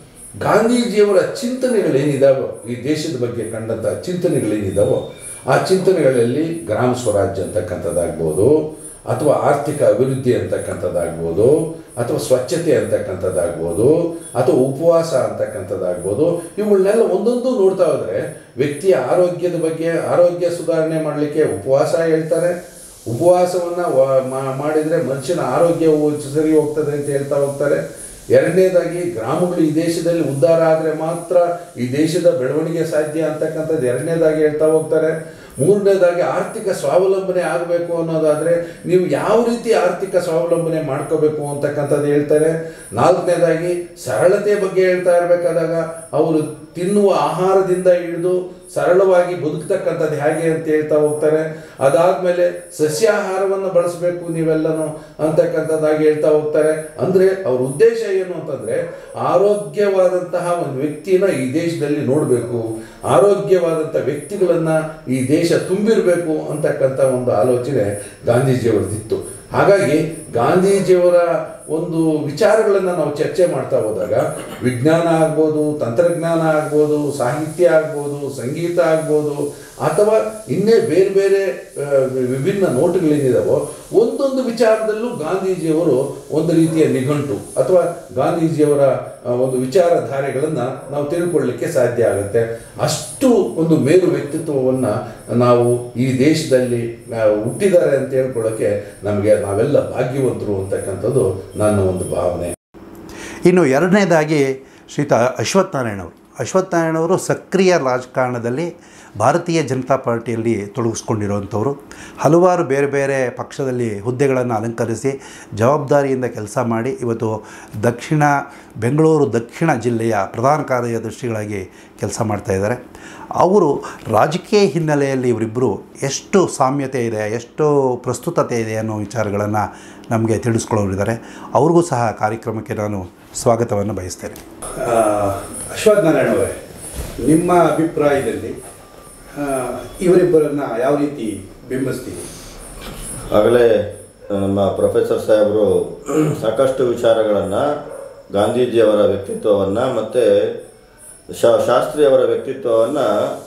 ಗಾಂಧೀಜಿಯವರ ಚಿಂತನೆಗಳೇನಿದಾವೋ ಈ ದೇಶದ ಬಗ್ಗೆ ಕಂಡಂಥ ಚಿಂತನೆಗಳೇನಿದಾವೋ ಆ ಚಿಂತನೆಗಳಲ್ಲಿ ಗ್ರಾಮ ಸ್ವರಾಜ್ಯ ಅಂತಕ್ಕಂಥದ್ದಾಗ್ಬೋದು ಅಥವಾ ಆರ್ಥಿಕ ಅಭಿವೃದ್ಧಿ ಅಂತಕ್ಕಂಥದ್ದಾಗ್ಬೋದು ಅಥವಾ ಸ್ವಚ್ಛತೆ ಅಂತಕ್ಕಂಥದ್ದಾಗ್ಬೋದು ಅಥವಾ ಉಪವಾಸ ಅಂತಕ್ಕಂಥದ್ದಾಗ್ಬೋದು ಇವುಗಳನ್ನೆಲ್ಲ ಒಂದೊಂದು ನೋಡ್ತಾ ಹೋದರೆ ವ್ಯಕ್ತಿಯ ಆರೋಗ್ಯದ ಬಗ್ಗೆ ಆರೋಗ್ಯ ಸುಧಾರಣೆ ಮಾಡಲಿಕ್ಕೆ ಉಪವಾಸ ಹೇಳ್ತಾರೆ ಉಪವಾಸವನ್ನು ಮಾಡಿದರೆ ಮನುಷ್ಯನ ಆರೋಗ್ಯ ಸರಿ ಹೋಗ್ತದೆ ಅಂತ ಹೇಳ್ತಾ ಹೋಗ್ತಾರೆ ಎರಡನೇದಾಗಿ ಗ್ರಾಮಗಳು ಈ ದೇಶದಲ್ಲಿ ಉದ್ಧಾರ ಆದರೆ ಮಾತ್ರ ಈ ದೇಶದ ಬೆಳವಣಿಗೆ ಸಾಧ್ಯ ಅಂತಕ್ಕಂಥದ್ದು ಎರಡನೇದಾಗಿ ಹೇಳ್ತಾ ಹೋಗ್ತಾರೆ ಮೂರನೇದಾಗಿ ಆರ್ಥಿಕ ಸ್ವಾವಲಂಬನೆ ಆಗಬೇಕು ಅನ್ನೋದಾದರೆ ನೀವು ಯಾವ ರೀತಿ ಆರ್ಥಿಕ ಸ್ವಾವಲಂಬನೆ ಮಾಡ್ಕೋಬೇಕು ಅಂತಕ್ಕಂಥದ್ದು ಹೇಳ್ತಾರೆ ನಾಲ್ಕನೇದಾಗಿ ಸರಳತೆ ಬಗ್ಗೆ ಹೇಳ್ತಾ ಇರಬೇಕಾದಾಗ ಅವರು ತಿನ್ನುವ ಆಹಾರದಿಂದ ಹಿಡಿದು ಸರಳವಾಗಿ ಬದುಕ್ತಕ್ಕಂಥದ್ದು ಹೇಗೆ ಅಂತ ಹೇಳ್ತಾ ಹೋಗ್ತಾರೆ ಅದಾದಮೇಲೆ ಸಸ್ಯಾಹಾರವನ್ನು ಬಳಸಬೇಕು ನೀವೆಲ್ಲನೂ ಅಂತಕ್ಕಂಥದ್ದಾಗಿ ಹೇಳ್ತಾ ಹೋಗ್ತಾರೆ ಅಂದರೆ ಅವ್ರ ಉದ್ದೇಶ ಏನು ಅಂತಂದರೆ ಆರೋಗ್ಯವಾದಂತಹ ಒಂದು ವ್ಯಕ್ತಿನ ಈ ದೇಶದಲ್ಲಿ ನೋಡಬೇಕು ಆರೋಗ್ಯವಾದಂಥ ವ್ಯಕ್ತಿಗಳನ್ನು ಈ ದೇಶ ತುಂಬಿರಬೇಕು ಅಂತಕ್ಕಂಥ ಒಂದು ಆಲೋಚನೆ ಗಾಂಧೀಜಿಯವರದಿತ್ತು ಹಾಗಾಗಿ ಗಾಂಧೀಜಿಯವರ ಒಂದು ವಿಚಾರಗಳನ್ನು ನಾವು ಚರ್ಚೆ ಮಾಡ್ತಾ ಹೋದಾಗ ವಿಜ್ಞಾನ ಆಗ್ಬೋದು ತಂತ್ರಜ್ಞಾನ ಆಗ್ಬೋದು ಸಾಹಿತ್ಯ ಆಗ್ಬೋದು ಸಂಗೀತ ಆಗ್ಬೋದು ಅಥವಾ ಇನ್ನೇ ಬೇರೆ ಬೇರೆ ಆ, ವಿಭಿನ್ನ ನೋಟುಗಳೇನಿದಾವೋ ಒಂದೊಂದು ವಿಚಾರದಲ್ಲೂ ಗಾಂಧೀಜಿಯವರು ಒಂದು ರೀತಿಯ ನಿಘಂಟು ಅಥವಾ ಗಾಂಧೀಜಿಯವರ ಆ, ಒಂದು ವಿಚಾರಧಾರೆಗಳನ್ನು ನಾವು ತಿಳ್ಕೊಳ್ಳಿಕ್ಕೆ ಸಾಧ್ಯ ಆಗುತ್ತೆ ಅಷ್ಟು ಒಂದು ಮೇರು ವ್ಯಕ್ತಿತ್ವವನ್ನು ನಾವು ಈ ದೇಶದಲ್ಲಿ ಆ, ಹುಟ್ಟಿದ್ದಾರೆ ಅಂತ ಹೇಳ್ಕೊಳ್ಳೋಕ್ಕೆ ನಮಗೆ ನಾವೆಲ್ಲ ಭಾಗ್ಯವಂತರು ಅಂತಕ್ಕಂಥದ್ದು ನನ್ನ ಒಂದು ಭಾವನೆ ಇನ್ನು ಎರಡನೇದಾಗಿ ಶ್ರೀತ ಅಶ್ವಥ್ ನಾರಾಯಣವರು ಅಶ್ವಥ್ ನಾರಾಯಣವರು ಸಕ್ರಿಯ ರಾಜಕಾರಣದಲ್ಲಿ ಭಾರತೀಯ ಜನತಾ ಪಾರ್ಟಿಯಲ್ಲಿ ತೊಡಗಿಸ್ಕೊಂಡಿರುವಂಥವ್ರು ಹಲವಾರು ಬೇರೆ ಬೇರೆ ಪಕ್ಷದಲ್ಲಿ ಹುದ್ದೆಗಳನ್ನು ಅಲಂಕರಿಸಿ ಜವಾಬ್ದಾರಿಯಿಂದ ಕೆಲಸ ಮಾಡಿ ಇವತ್ತು ದಕ್ಷಿಣ ಬೆಂಗಳೂರು ದಕ್ಷಿಣ ಜಿಲ್ಲೆಯ ಪ್ರಧಾನ ಕಾರ್ಯದರ್ಶಿಗಳಾಗಿ ಕೆಲಸ ಮಾಡ್ತಾ ಇದ್ದಾರೆ ಅವರು ರಾಜಕೀಯ ಹಿನ್ನೆಲೆಯಲ್ಲಿ ಇವರಿಬ್ಬರು ಎಷ್ಟು ಸಾಮ್ಯತೆ ಇದೆ ಎಷ್ಟು ಪ್ರಸ್ತುತತೆ ಇದೆ ಅನ್ನೋ ವಿಚಾರಗಳನ್ನು ನಮಗೆ ತಿಳಿಸ್ಕೊಳ್ಳೋರಿದ್ದಾರೆ ಅವ್ರಿಗೂ ಸಹ ಕಾರ್ಯಕ್ರಮಕ್ಕೆ ನಾನು ಸ್ವಾಗತವನ್ನು ಬಯಸ್ತೇನೆ ಅಶ್ವಥ್ ನಾರಾಯಣ ಅವರೇ ನಿಮ್ಮ ಅಭಿಪ್ರಾಯದಲ್ಲಿ ಇವರಿಬ್ಬರನ್ನು ಯಾವ ರೀತಿ ಬಿಂಬಿಸ್ತೀವಿ ಆಗಲೇ ನಮ್ಮ ಪ್ರೊಫೆಸರ್ ಸಾಹೇಬರು ಸಾಕಷ್ಟು ವಿಚಾರಗಳನ್ನು ಗಾಂಧೀಜಿಯವರ ವ್ಯಕ್ತಿತ್ವವನ್ನು ಮತ್ತು ಶಾ ಶಾಸ್ತ್ರಿಯವರ ವ್ಯಕ್ತಿತ್ವವನ್ನು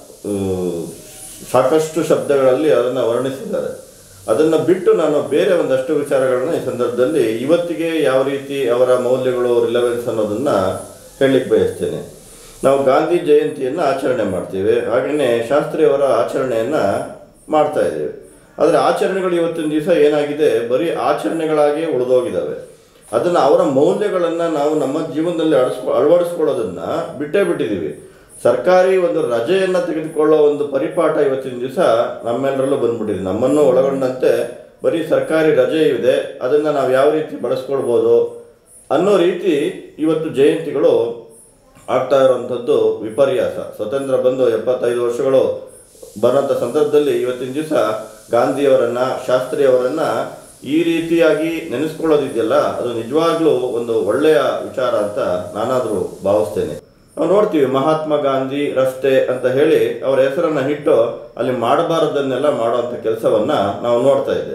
ಸಾಕಷ್ಟು ಶಬ್ದಗಳಲ್ಲಿ ಅದನ್ನು ವರ್ಣಿಸಿದ್ದಾರೆ ಅದನ್ನು ಬಿಟ್ಟು ನಾನು ಬೇರೆ ಒಂದಷ್ಟು ವಿಚಾರಗಳನ್ನ ಈ ಸಂದರ್ಭದಲ್ಲಿ ಇವತ್ತಿಗೆ ಯಾವ ರೀತಿ ಅವರ ಮೌಲ್ಯಗಳು ರಿಲೆವೆನ್ಸ್ ಅನ್ನೋದನ್ನು ಹೇಳಲಿಕ್ಕೆ ಬಯಸ್ತೇನೆ ನಾವು ಗಾಂಧಿ ಜಯಂತಿಯನ್ನು ಆಚರಣೆ ಮಾಡ್ತೀವಿ ಹಾಗೆಯೇ ಶಾಸ್ತ್ರಿಯವರ ಆಚರಣೆಯನ್ನು ಮಾಡ್ತಾ ಇದ್ದೇವೆ ಆದರೆ ಆಚರಣೆಗಳು ಇವತ್ತಿನ ದಿವಸ ಏನಾಗಿದೆ ಬರೀ ಆಚರಣೆಗಳಾಗಿ ಉಳಿದೋಗಿದ್ದಾವೆ ಅದನ್ನು ಅವರ ಮೌಲ್ಯಗಳನ್ನು ನಾವು ನಮ್ಮ ಜೀವನದಲ್ಲಿ ಅಳಸ್ಕೊ ಅಳವಡಿಸ್ಕೊಳ್ಳೋದನ್ನು ಬಿಟ್ಟೇ ಬಿಟ್ಟಿದ್ದೀವಿ ಸರ್ಕಾರಿ ಒಂದು ರಜೆಯನ್ನು ತೆಗೆದುಕೊಳ್ಳೋ ಒಂದು ಪರಿಪಾಠ ಇವತ್ತಿನ ದಿವಸ ನಮ್ಮೆಲ್ಲರಲ್ಲೂ ಬಂದ್ಬಿಟ್ಟಿದೆ ನಮ್ಮನ್ನು ಒಳಗೊಂಡಂತೆ ಬರೀ ಸರ್ಕಾರಿ ರಜೆ ಇದೆ ಅದನ್ನು ನಾವು ಯಾವ ರೀತಿ ಬಳಸ್ಕೊಳ್ಬೋದು ಅನ್ನೋ ರೀತಿ ಇವತ್ತು ಜಯಂತಿಗಳು ಆಗ್ತಾ ಇರುವಂಥದ್ದು ವಿಪರ್ಯಾಸ ಸ್ವತಂತ್ರ ಬಂದು ಎಪ್ಪತ್ತೈದು ವರ್ಷಗಳು ಬರೋಂಥ ಸಂದರ್ಭದಲ್ಲಿ ಇವತ್ತಿನ ದಿವಸ ಗಾಂಧಿಯವರನ್ನ ಶಾಸ್ತ್ರಿಯವರನ್ನ ಈ ರೀತಿಯಾಗಿ ನೆನೆಸ್ಕೊಳ್ಳೋದಿದೆಯಲ್ಲ ಅದು ನಿಜವಾಗ್ಲೂ ಒಂದು ಒಳ್ಳೆಯ ವಿಚಾರ ಅಂತ ನಾನಾದರೂ ಭಾವಿಸ್ತೇನೆ ನಾವು ನೋಡ್ತೀವಿ ಮಹಾತ್ಮ ಗಾಂಧಿ ರಸ್ತೆ ಅಂತ ಹೇಳಿ ಅವರ ಹೆಸರನ್ನ ಇಟ್ಟು ಅಲ್ಲಿ ಮಾಡಬಾರದನ್ನೆಲ್ಲ ಮಾಡುವಂಥ ಕೆಲಸವನ್ನ ನಾವು ನೋಡ್ತಾ ಇದ್ದೇವೆ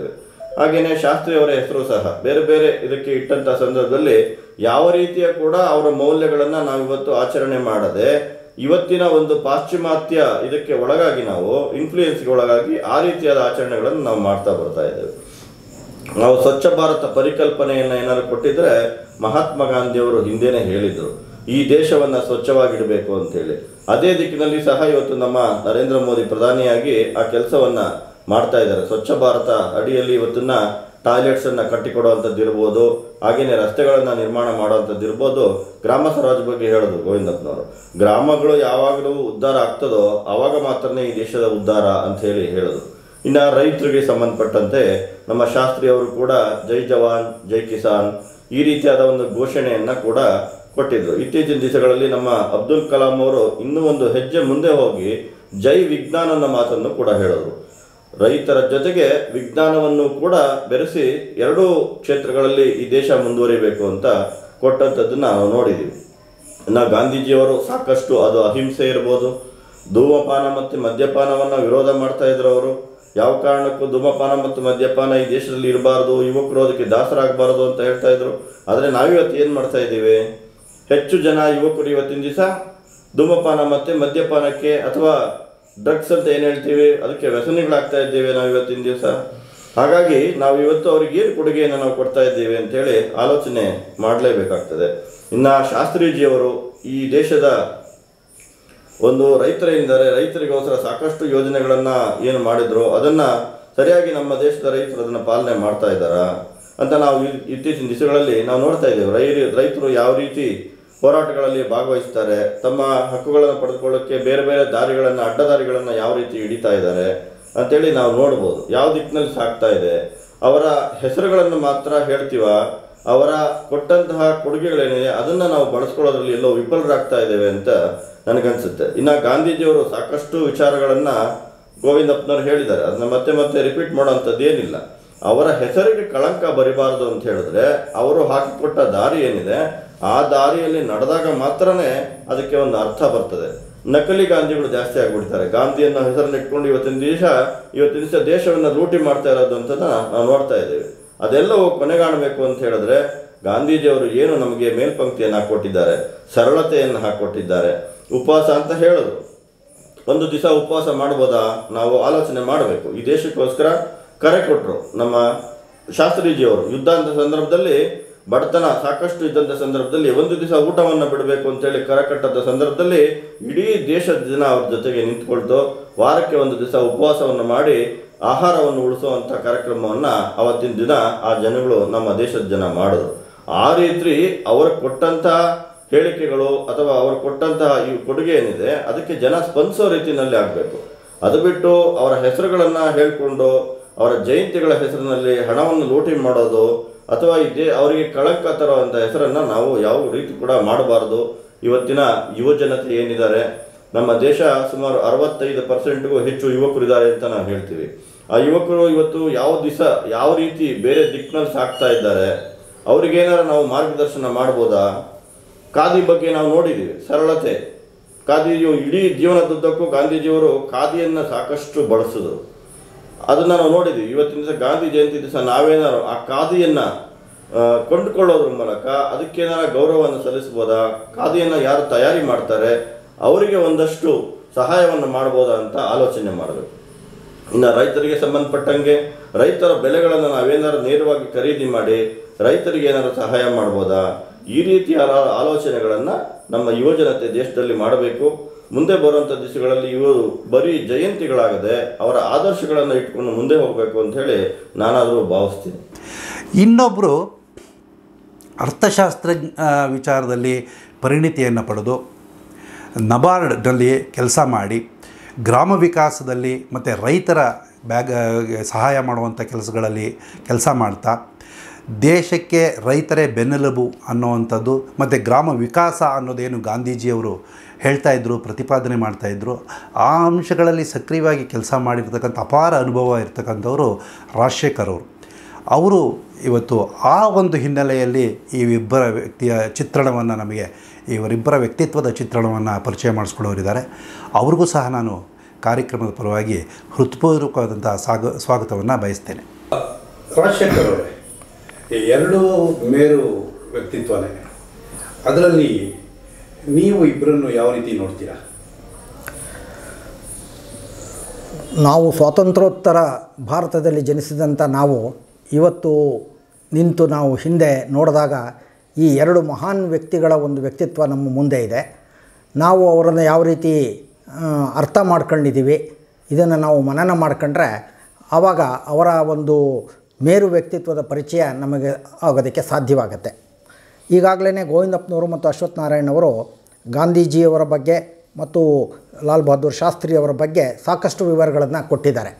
ಹಾಗೆಯೇ ಶಾಸ್ತ್ರಿ ಅವರ ಹೆಸರು ಸಹ ಬೇರೆ ಬೇರೆ ಇದಕ್ಕೆ ಇಟ್ಟಂತ ಸಂದರ್ಭದಲ್ಲಿ ಯಾವ ರೀತಿಯ ಕೂಡ ಅವರ ಮೌಲ್ಯಗಳನ್ನ ನಾವು ಇವತ್ತು ಆಚರಣೆ ಮಾಡದೆ ಇವತ್ತಿನ ಒಂದು ಪಾಶ್ಚಿಮಾತ್ಯ ಇದಕ್ಕೆ ಒಳಗಾಗಿ ನಾವು ಇನ್ಫ್ಲೂಯೆನ್ಸ್ಗೆ ಒಳಗಾಗಿ ಆ ರೀತಿಯಾದ ಆಚರಣೆಗಳನ್ನು ನಾವು ಮಾಡ್ತಾ ಬರ್ತಾ ಇದ್ದೇವೆ ನಾವು ಸ್ವಚ್ಛ ಭಾರತ ಪರಿಕಲ್ಪನೆಯನ್ನ ಏನಾದ್ರು ಕೊಟ್ಟಿದ್ರೆ ಮಹಾತ್ಮ ಗಾಂಧಿಯವರು ಹಿಂದೆನೆ ಹೇಳಿದ್ರು ಈ ದೇಶವನ್ನ ಸ್ವಚ್ಛವಾಗಿಡಬೇಕು ಅಂತ ಹೇಳಿ ಅದೇ ದಿಕ್ಕಿನಲ್ಲಿ ಸಹ ಇವತ್ತು ನಮ್ಮ ನರೇಂದ್ರ ಮೋದಿ ಪ್ರಧಾನಿಯಾಗಿ ಆ ಕೆಲಸವನ್ನ ಮಾಡ್ತಾ ಇದ್ದಾರೆ ಸ್ವಚ್ಛ ಭಾರತ ಅಡಿಯಲ್ಲಿ ಇವತ್ತನ್ನ ಟಾಯ್ಲೆಟ್ಸ್ ಅನ್ನ ಕಟ್ಟಿಕೊಡುವಂಥದ್ದು ಇರ್ಬೋದು ಹಾಗೇನೆ ರಸ್ತೆಗಳನ್ನ ನಿರ್ಮಾಣ ಮಾಡುವಂಥದ್ದು ಇರ್ಬೋದು ಗ್ರಾಮ ಸ್ವರಾಜ್ ಬಗ್ಗೆ ಹೇಳೋದು ಗೋವಿಂದಪ್ಪನವರು ಗ್ರಾಮಗಳು ಯಾವಾಗಲೂ ಉದ್ಧಾರ ಆಗ್ತದೋ ಆವಾಗ ಮಾತ್ರನೇ ಈ ದೇಶದ ಉದ್ಧಾರ ಅಂತ ಹೇಳಿ ಹೇಳೋದು ಇನ್ನ ರೈತರಿಗೆ ಸಂಬಂಧಪಟ್ಟಂತೆ ನಮ್ಮ ಶಾಸ್ತ್ರಿ ಅವರು ಕೂಡ ಜೈ ಜವಾನ್ ಜೈ ಕಿಸಾನ್ ಈ ರೀತಿಯಾದ ಒಂದು ಘೋಷಣೆಯನ್ನ ಕೂಡ ಕೊಟ್ಟಿದ್ರು ಇತ್ತೀಚಿನ ದಿವಸಗಳಲ್ಲಿ ನಮ್ಮ ಅಬ್ದುಲ್ ಕಲಾಂ ಅವರು ಇನ್ನೂ ಒಂದು ಹೆಜ್ಜೆ ಮುಂದೆ ಹೋಗಿ ಜೈ ವಿಜ್ಞಾನ ಅನ್ನೋ ಮಾತನ್ನು ಕೂಡ ಹೇಳಿದ್ರು ರೈತರ ಜೊತೆಗೆ ವಿಜ್ಞಾನವನ್ನು ಕೂಡ ಬೆರೆಸಿ ಎರಡೂ ಕ್ಷೇತ್ರಗಳಲ್ಲಿ ಈ ದೇಶ ಮುಂದುವರಿಬೇಕು ಅಂತ ಕೊಟ್ಟಂಥದ್ದನ್ನ ನಾವು ನೋಡಿದ್ದೀವಿ ಇನ್ನು ಗಾಂಧೀಜಿಯವರು ಸಾಕಷ್ಟು ಅದು ಅಹಿಂಸೆ ಇರ್ಬೋದು ಧೂಮಪಾನ ಮತ್ತು ಮದ್ಯಪಾನವನ್ನು ವಿರೋಧ ಮಾಡ್ತಾ ಇದ್ರು ಅವರು ಯಾವ ಕಾರಣಕ್ಕೂ ಧೂಮಪಾನ ಮತ್ತು ಮದ್ಯಪಾನ ಈ ದೇಶದಲ್ಲಿ ಇರಬಾರ್ದು ಯುವಕರು ಅದಕ್ಕೆ ದಾಸರಾಗಬಾರ್ದು ಅಂತ ಹೇಳ್ತಾ ಇದ್ರು ಆದರೆ ನಾವಿವತ್ತು ಏನು ಮಾಡ್ತಾ ಇದ್ದೀವಿ ಹೆಚ್ಚು ಜನ ಯುವಕರು ಇವತ್ತಿನ ದಿವಸ ಧೂಮಪಾನ ಮತ್ತು ಮದ್ಯಪಾನಕ್ಕೆ ಅಥವಾ ಡ್ರಗ್ಸ್ ಅಂತ ಏನು ಹೇಳ್ತೀವಿ ಅದಕ್ಕೆ ವ್ಯಸನಿಗಳಾಗ್ತಾ ಇದ್ದೇವೆ ನಾವು ಇವತ್ತಿನ ದಿವಸ ಹಾಗಾಗಿ ನಾವು ಇವತ್ತು ಅವ್ರಿಗೆ ಏನು ಕೊಡುಗೆಯನ್ನು ನಾವು ಕೊಡ್ತಾ ಇದ್ದೇವೆ ಅಂತೇಳಿ ಆಲೋಚನೆ ಮಾಡಲೇಬೇಕಾಗ್ತದೆ ಇನ್ನು ಶಾಸ್ತ್ರೀಜಿಯವರು ಈ ದೇಶದ ಒಂದು ರೈತರೇನಿದ್ದಾರೆ ರೈತರಿಗೋಸ್ಕರ ಸಾಕಷ್ಟು ಯೋಜನೆಗಳನ್ನ ಏನು ಮಾಡಿದ್ರು ಅದನ್ನ ಸರಿಯಾಗಿ ನಮ್ಮ ದೇಶದ ರೈತರು ಅದನ್ನ ಪಾಲನೆ ಮಾಡ್ತಾ ಇದ್ದಾರಾ ಅಂತ ನಾವು ಈ- ಇತ್ತೀಚಿನ ದಿವಸಗಳಲ್ಲಿ ನಾವು ನೋಡ್ತಾ ಇದ್ದೇವೆ ರೈ ರೈತರು ಯಾವ ರೀತಿ ಹೋರಾಟಗಳಲ್ಲಿ ಭಾಗವಹಿಸ್ತಾರೆ ತಮ್ಮ ಹಕ್ಕುಗಳನ್ನು ಪಡೆದುಕೊಳ್ಳೋಕ್ಕೆ ಬೇರೆ ಬೇರೆ ದಾರಿಗಳನ್ನು ಅಡ್ಡದಾರಿಗಳನ್ನು ಯಾವ ರೀತಿ ಹಿಡಿತಾ ಇದ್ದಾರೆ ಅಂತೇಳಿ ನಾವು ನೋಡ್ಬೋದು ಯಾವ ದಿಕ್ಕಿನಲ್ಲಿ ಸಾಗ್ತಾ ಇದೆ ಅವರ ಹೆಸರುಗಳನ್ನು ಮಾತ್ರ ಹೇಳ್ತೀವ ಅವರ ಕೊಟ್ಟಂತಹ ಕೊಡುಗೆಗಳೇನಿದೆ ಅದನ್ನ ನಾವು ಬಳಸ್ಕೊಳ್ಳೋದ್ರಲ್ಲಿ ಎಲ್ಲೋ ವಿಫಲರಾಗ್ತಾ ಇದ್ದೇವೆ ಅಂತ ನನಗನ್ಸುತ್ತೆ ಇನ್ನು ಗಾಂಧೀಜಿಯವರು ಸಾಕಷ್ಟು ವಿಚಾರಗಳನ್ನ ಗೋವಿಂದಪ್ಪನವ್ರು ಹೇಳಿದ್ದಾರೆ ಅದನ್ನ ಮತ್ತೆ ಮತ್ತೆ ರಿಪೀಟ್ ಮಾಡೋಂಥದ್ದು ಏನಿಲ್ಲ ಅವರ ಹೆಸರಿಗೆ ಕಳಂಕ ಬರಿಬಾರದು ಅಂತ ಹೇಳಿದ್ರೆ ಅವರು ಹಾಕಿಕೊಟ್ಟ ದಾರಿ ಏನಿದೆ ಆ ದಾರಿಯಲ್ಲಿ ನಡೆದಾಗ ಮಾತ್ರನೇ ಅದಕ್ಕೆ ಒಂದು ಅರ್ಥ ಬರ್ತದೆ ನಕಲಿ ಗಾಂಧಿಗಳು ಜಾಸ್ತಿ ಆಗ್ಬಿಡ್ತಾರೆ ಗಾಂಧಿಯನ್ನ ಹೆಸರನ್ನ ಇಟ್ಕೊಂಡು ಇವತ್ತಿನ ದೇಶ ಇವತ್ತಿನ ದಿವಸ ದೇಶವನ್ನ ಲೂಟಿ ಮಾಡ್ತಾ ಇರೋದು ಅಂತ ನಾವು ನೋಡ್ತಾ ಇದ್ದೇವೆ ಅದೆಲ್ಲವೂ ಕೊನೆಗಾಣಬೇಕು ಅಂತ ಹೇಳಿದ್ರೆ ಗಾಂಧೀಜಿಯವರು ಏನು ನಮಗೆ ಮೇಲ್ಪಂಕ್ತಿಯನ್ನು ಹಾಕೊಟ್ಟಿದ್ದಾರೆ ಸರಳತೆಯನ್ನು ಹಾಕೊಟ್ಟಿದ್ದಾರೆ ಉಪವಾಸ ಅಂತ ಹೇಳೋದು ಒಂದು ದಿವಸ ಉಪವಾಸ ಮಾಡ್ಬೋದಾ ನಾವು ಆಲೋಚನೆ ಮಾಡಬೇಕು ಈ ದೇಶಕ್ಕೋಸ್ಕರ ಕರೆ ಕೊಟ್ಟರು ನಮ್ಮ ಶಾಸ್ತ್ರೀಜಿಯವರು ಯುದ್ಧ ಅಂತ ಸಂದರ್ಭದಲ್ಲಿ ಬಡತನ ಸಾಕಷ್ಟು ಇದ್ದಂಥ ಸಂದರ್ಭದಲ್ಲಿ ಒಂದು ದಿವಸ ಊಟವನ್ನು ಬಿಡಬೇಕು ಅಂತೇಳಿ ಕರೆ ಕಟ್ಟದ ಸಂದರ್ಭದಲ್ಲಿ ಇಡೀ ದೇಶದ ಜನ ಅವ್ರ ಜೊತೆಗೆ ನಿಂತ್ಕೊಳ್ತು ವಾರಕ್ಕೆ ಒಂದು ದಿವಸ ಉಪವಾಸವನ್ನು ಮಾಡಿ ಆಹಾರವನ್ನು ಉಳಿಸುವಂಥ ಕಾರ್ಯಕ್ರಮವನ್ನ ಅವತ್ತಿನ ದಿನ ಆ ಜನಗಳು ನಮ್ಮ ದೇಶದ ಜನ ಮಾಡಿದ್ರು ಆ ರೀತಿ ಅವರು ಕೊಟ್ಟಂತ ಹೇಳಿಕೆಗಳು ಅಥವಾ ಅವರು ಕೊಟ್ಟಂತಹ ಈ ಕೊಡುಗೆ ಏನಿದೆ ಅದಕ್ಕೆ ಜನ ಸ್ಪಂದಿಸೋ ರೀತಿಯಲ್ಲಿ ಆಗಬೇಕು ಅದು ಬಿಟ್ಟು ಅವರ ಹೆಸರುಗಳನ್ನ ಹೇಳ್ಕೊಂಡು ಅವರ ಜಯಂತಿಗಳ ಹೆಸರಿನಲ್ಲಿ ಹಣವನ್ನು ಲೂಟಿ ಮಾಡೋದು ಅಥವಾ ಇದೇ ಅವರಿಗೆ ಕಳಂಕ ತರುವಂಥ ಹೆಸರನ್ನ ನಾವು ಯಾವ ರೀತಿ ಕೂಡ ಮಾಡಬಾರದು ಇವತ್ತಿನ ಯುವ ಜನತೆ ಏನಿದ್ದಾರೆ ನಮ್ಮ ದೇಶ ಸುಮಾರು ಅರವತ್ತೈದು ಪರ್ಸೆಂಟ್ಗೂ ಹೆಚ್ಚು ಯುವಕರು ಇದ್ದಾರೆ ಅಂತ ನಾವು ಹೇಳ್ತೀವಿ ಆ ಯುವಕರು ಇವತ್ತು ಯಾವ ದಿವಸ ಯಾವ ರೀತಿ ಬೇರೆ ದಿಕ್ಕಿನಲ್ಲಿ ಸಾಕ್ತಾ ಇದ್ದಾರೆ ಅವ್ರಿಗೇನಾರ ನಾವು ಮಾರ್ಗದರ್ಶನ ಮಾಡ್ಬೋದಾ ಖಾದಿ ಬಗ್ಗೆ ನಾವು ನೋಡಿದ್ದೀವಿ ಸರಳತೆ ಖಾದಿಯು ಇಡೀ ಜೀವನದುದ್ದಕ್ಕೂ ಗಾಂಧೀಜಿಯವರು ಖಾದಿಯನ್ನು ಸಾಕಷ್ಟು ಬಳಸಿದ್ರು ಅದನ್ನು ನಾವು ನೋಡಿದ್ದೀವಿ ಇವತ್ತಿನ ದಿವಸ ಗಾಂಧಿ ಜಯಂತಿ ದಿವಸ ನಾವೇನಾರು ಆ ಖಾದಿಯನ್ನು ಆ, ಕೊಂಡುಕೊಳ್ಳೋದ್ರ ಮೂಲಕ ಅದಕ್ಕೇನಾರ ಗೌರವವನ್ನು ಸಲ್ಲಿಸ್ಬೋದಾ ಖಾದಿಯನ್ನು ಯಾರು ತಯಾರಿ ಮಾಡ್ತಾರೆ ಅವರಿಗೆ ಒಂದಷ್ಟು ಸಹಾಯವನ್ನು ಮಾಡ್ಬೋದಾ ಅಂತ ಆಲೋಚನೆ ಮಾಡಬೇಕು ಇನ್ನು ರೈತರಿಗೆ ಸಂಬಂಧಪಟ್ಟಂಗೆ ರೈತರ ಬೆಲೆಗಳನ್ನು ನಾವೇನಾದ್ರು ನೇರವಾಗಿ ಖರೀದಿ ಮಾಡಿ ರೈತರಿಗೆ ಏನಾದ್ರು ಸಹಾಯ ಮಾಡ್ಬೋದಾ ಈ ರೀತಿಯ ಆ- ಆಲೋಚನೆಗಳನ್ನು ನಮ್ಮ ಯುವಜನತೆ ದೇಶದಲ್ಲಿ ಮಾಡಬೇಕು ಮುಂದೆ ಬರುವಂಥ ದಿವಸಗಳಲ್ಲಿ ಇವರು ಬರೀ ಜಯಂತಿಗಳಾಗದೆ ಅವರ ಆದರ್ಶಗಳನ್ನು ಇಟ್ಕೊಂಡು ಮುಂದೆ ಹೋಗಬೇಕು ಅಂತ ಹೇಳಿ ನಾನಾದರೂ ಭಾವಿಸ್ತೀನಿ ಇನ್ನೊಬ್ಬರು ಅರ್ಥಶಾಸ್ತ್ರ ಆ, ವಿಚಾರದಲ್ಲಿ ಪರಿಣಿತಿಯನ್ನು ಪಡೆದು ನಬಾರ್ಡ್ನಲ್ಲಿ ಕೆಲಸ ಮಾಡಿ ಗ್ರಾಮ ವಿಕಾಸದಲ್ಲಿ ಮತ್ತು ರೈತರ ಬ್ಯಾಗ್ ಸಹಾಯ ಮಾಡುವಂಥ ಕೆಲಸಗಳಲ್ಲಿ ಕೆಲಸ ಮಾಡ್ತಾ ದೇಶಕ್ಕೆ ರೈತರೇ ಬೆನ್ನೆಲುಬು ಅನ್ನುವಂಥದ್ದು ಮತ್ತು ಗ್ರಾಮ ವಿಕಾಸ ಅನ್ನೋದೇನು ಗಾಂಧೀಜಿಯವರು ಹೇಳ್ತಾ ಇದ್ದರು ಪ್ರತಿಪಾದನೆ ಮಾಡ್ತಾಯಿದ್ರು ಆ ಅಂಶಗಳಲ್ಲಿ ಸಕ್ರಿಯವಾಗಿ ಕೆಲಸ ಮಾಡಿರ್ತಕ್ಕಂಥ ಅಪಾರ ಅನುಭವ ಇರ್ತಕ್ಕಂಥವರು ರಾಜಶೇಖರ್ ಅವರು ಅವರು ಇವತ್ತು ಆ ಒಂದು ಹಿನ್ನೆಲೆಯಲ್ಲಿ ಈ ಇಬ್ಬರ ವ್ಯಕ್ತಿಯ ಚಿತ್ರಣವನ್ನು ನಮಗೆ ಇವರಿಬ್ಬರ ವ್ಯಕ್ತಿತ್ವದ ಚಿತ್ರಣವನ್ನು ಪರಿಚಯ ಮಾಡಿಸ್ಕೊಳ್ಳೋರಿದ್ದಾರೆ ಅವ್ರಿಗೂ ಸಹ ನಾನು ಕಾರ್ಯಕ್ರಮದ ಪರವಾಗಿ ಹೃತ್ಪೂರ್ವಕವಾದಂಥ ಸಾಗ ಸ್ವಾಗತವನ್ನು ಬಯಸ್ತೇನೆ ರಾಜಶೇಖರ್ ಅವರೇ ಈ ಎರಡು ಮೇರು ವ್ಯಕ್ತಿತ್ವನೇ ಅದರಲ್ಲಿ ನೀವು ಇಬ್ಬರನ್ನು ಯಾವ ರೀತಿ ನೋಡ್ತೀರಾ ನಾವು ಸ್ವಾತಂತ್ರ್ಯೋತ್ತರ ಭಾರತದಲ್ಲಿ ಜನಿಸಿದಂಥ ನಾವು ಇವತ್ತು ನಿಂತು ನಾವು ಹಿಂದೆ ನೋಡಿದಾಗ ಈ ಎರಡು ಮಹಾನ್ ವ್ಯಕ್ತಿಗಳ ಒಂದು ವ್ಯಕ್ತಿತ್ವ ನಮ್ಮ ಮುಂದೆ ಇದೆ ನಾವು ಅವರನ್ನು ಯಾವ ರೀತಿ ಆ, ಅರ್ಥ ಮಾಡ್ಕೊಂಡಿದ್ದೀವಿ ಇದನ್ನು ನಾವು ಮನನ ಮಾಡ್ಕೊಂಡ್ರೆ ಆವಾಗ ಅವರ ಒಂದು ಮೇರು ವ್ಯಕ್ತಿತ್ವದ ಪರಿಚಯ ನಮಗೆ ಆಗೋದಕ್ಕೆ ಸಾಧ್ಯವಾಗುತ್ತೆ ಈಗಾಗಲೇ ಗೋವಿಂದಪ್ಪನವರು ಮತ್ತು ಅಶ್ವಥ್ ನಾರಾಯಣ್ ಅವರು ಗಾಂಧೀಜಿಯವರ ಬಗ್ಗೆ ಮತ್ತು ಲಾಲ್ ಬಹದ್ದೂರ್ ಶಾಸ್ತ್ರಿಯವರ ಬಗ್ಗೆ ಸಾಕಷ್ಟು ವಿವರಗಳನ್ನು ಕೊಟ್ಟಿದ್ದಾರೆ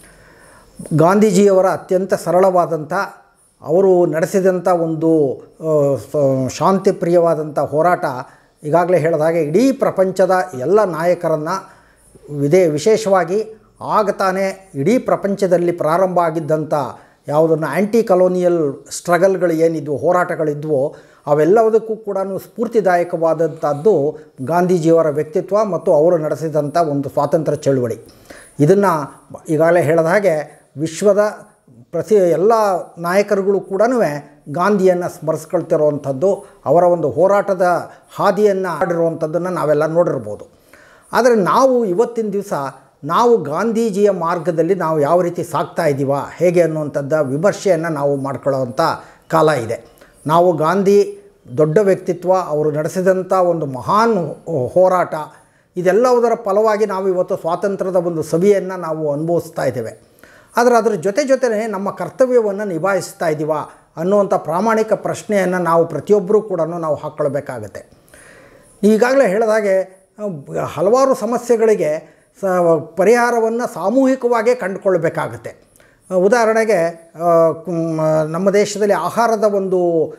ಗಾಂಧೀಜಿಯವರ ಅತ್ಯಂತ ಸರಳವಾದಂಥ ಅವರು ನಡೆಸಿದಂಥ ಒಂದು ಆ, ಸ- ಶಾಂತಿಪ್ರಿಯವಾದಂಥ ಹೋರಾಟ ಈಗಾಗಲೇ ಹೇಳಿದ ಹಾಗೆ ಇಡೀ ಪ್ರಪಂಚದ ಎಲ್ಲ ನಾಯಕರನ್ನು ವಿದೇ ವಿಶೇಷವಾಗಿ ಆಗ ತಾನೇ ಇಡೀ ಪ್ರಪಂಚದಲ್ಲಿ ಪ್ರಾರಂಭ ಆಗಿದ್ದಂಥ ಯಾವುದನ್ನು ಆ್ಯಂಟಿ ಕಲೋನಿಯಲ್ ಸ್ಟ್ರಗಲ್ಗಳು ಏನಿದ್ವು ಹೋರಾಟಗಳಿದ್ವೋ ಅವೆಲ್ಲದಕ್ಕೂ ಕೂಡ ಸ್ಫೂರ್ತಿದಾಯಕವಾದಂಥದ್ದು ಗಾಂಧೀಜಿಯವರ ವ್ಯಕ್ತಿತ್ವ ಮತ್ತು ಅವರು ನಡೆಸಿದಂಥ ಒಂದು ಸ್ವಾತಂತ್ರ್ಯ ಚಳುವಳಿ ಇದನ್ನು ಈಗಾಗಲೇ ಹೇಳಿದ ಹಾಗೆ ವಿಶ್ವದ ಪ್ರತಿ ಎಲ್ಲ ನಾಯಕರುಗಳು ಕೂಡ ಗಾಂಧಿಯನ್ನು ಸ್ಮರಿಸ್ಕೊಳ್ತಿರುವಂಥದ್ದು ಅವರ ಒಂದು ಹೋರಾಟದ ಹಾದಿಯನ್ನು ಆಡಿರುವಂಥದ್ದನ್ನು ನಾವೆಲ್ಲ ನೋಡಿರ್ಬೋದು ಆದರೆ ನಾವು ಇವತ್ತಿನ ದಿವಸ ನಾವು ಗಾಂಧೀಜಿಯ ಮಾರ್ಗದಲ್ಲಿ ನಾವು ಯಾವ ರೀತಿ ಸಾಗ್ತಾ ಇದ್ದೀವ ಹೇಗೆ ಅನ್ನುವಂಥದ್ದು ವಿಮರ್ಶೆಯನ್ನು ನಾವು ಮಾಡ್ಕೊಳ್ಳೋವಂಥ ಕಾಲ ಇದೆ ನಾವು ಗಾಂಧಿ ದೊಡ್ಡ ವ್ಯಕ್ತಿತ್ವ ಅವರು ನಡೆಸಿದಂಥ ಒಂದು ಮಹಾನ್ ಹೋ- ಹೋರಾಟ ಇದೆಲ್ಲವುದರ ಫಲವಾಗಿ ನಾವು ಇವತ್ತು ಸ್ವಾತಂತ್ರ್ಯದ ಒಂದು ಸವಿಯನ್ನು ನಾವು ಅನುಭವಿಸ್ತಾ ಇದ್ದೇವೆ ಆದರೆ ಅದರ ಜೊತೆ ಜೊತೆನೇ ನಮ್ಮ ಕರ್ತವ್ಯವನ್ನು ನಿಭಾಯಿಸ್ತಾ ಇದ್ದೀವ ಅನ್ನುವಂಥ ಪ್ರಾಮಾಣಿಕ ಪ್ರಶ್ನೆಯನ್ನು ನಾವು ಪ್ರತಿಯೊಬ್ಬರೂ ಕೂಡ ನಾವು ಹಾಕ್ಕೊಳ್ಬೇಕಾಗತ್ತೆ ಈಗಾಗಲೇ ಹೇಳಿದ ಹಾಗೆ ಅಹ್, ಹಲವಾರು ಸಮಸ್ಯೆಗಳಿಗೆ ಸ ಪರಿಹಾರವನ್ನು ಸಾಮೂಹಿಕವಾಗೇ ಕಂಡುಕೊಳ್ಬೇಕಾಗತ್ತೆ ಅಹ್, ಉದಾಹರಣೆಗೆ ಅಹ್, ಕುಮ್, ನಮ್ಮ ದೇಶದಲ್ಲಿ ಆಹಾರದ ಒಂದು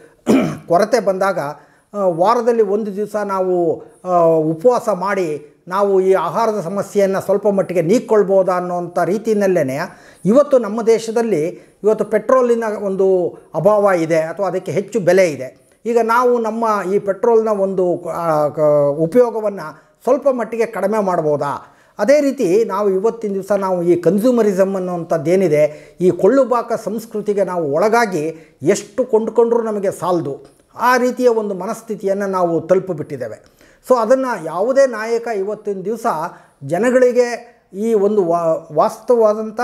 ಕೊರತೆ ಬಂದಾಗ ಅಹ್, ವಾರದಲ್ಲಿ ಒಂದು ದಿವಸ ನಾವು ಅಹ್, ಉಪವಾಸ ಮಾಡಿ ನಾವು ಈ ಆಹಾರದ ಸಮಸ್ಯೆಯನ್ನು ಸ್ವಲ್ಪ ಮಟ್ಟಿಗೆ ನೀಕ್ಕೊಳ್ಬೋದಾ ಅನ್ನೋಂಥ ರೀತಿಯಲ್ಲೇ ಇವತ್ತು ನಮ್ಮ ದೇಶದಲ್ಲಿ ಇವತ್ತು ಪೆಟ್ರೋಲಿನ ಒಂದು ಅಭಾವ ಇದೆ ಅಥವಾ ಅದಕ್ಕೆ ಹೆಚ್ಚು ಬೆಲೆ ಇದೆ ಈಗ ನಾವು ನಮ್ಮ ಈ ಪೆಟ್ರೋಲ್ನ ಒಂದು ಉಪಯೋಗವನ್ನು ಸ್ವಲ್ಪ ಮಟ್ಟಿಗೆ ಕಡಿಮೆ ಮಾಡ್ಬೋದಾ ಅದೇ ರೀತಿ ನಾವು ಇವತ್ತಿನ ದಿವಸ ನಾವು ಈ ಕನ್ಸ್ಯೂಮರಿಸಮ್ ಅನ್ನುವಂಥದ್ದೇನಿದೆ ಈ ಕೊಳ್ಳುಬಾಕ ಸಂಸ್ಕೃತಿಗೆ ನಾವು ಒಳಗಾಗಿ ಎಷ್ಟು ಕೊಂಡುಕೊಂಡ್ರೂ ನಮಗೆ ಸಾಲದು ಆ ರೀತಿಯ ಒಂದು ಮನಸ್ಥಿತಿಯನ್ನು ನಾವು ತಲುಪಿಬಿಟ್ಟಿದ್ದೇವೆ ಸೊ ಅದನ್ನು ಯಾವುದೇ ನಾಯಕ ಇವತ್ತಿನ ದಿವಸ ಜನಗಳಿಗೆ ಈ ಒಂದು ವಾ ವಾಸ್ತವವಾದಂಥ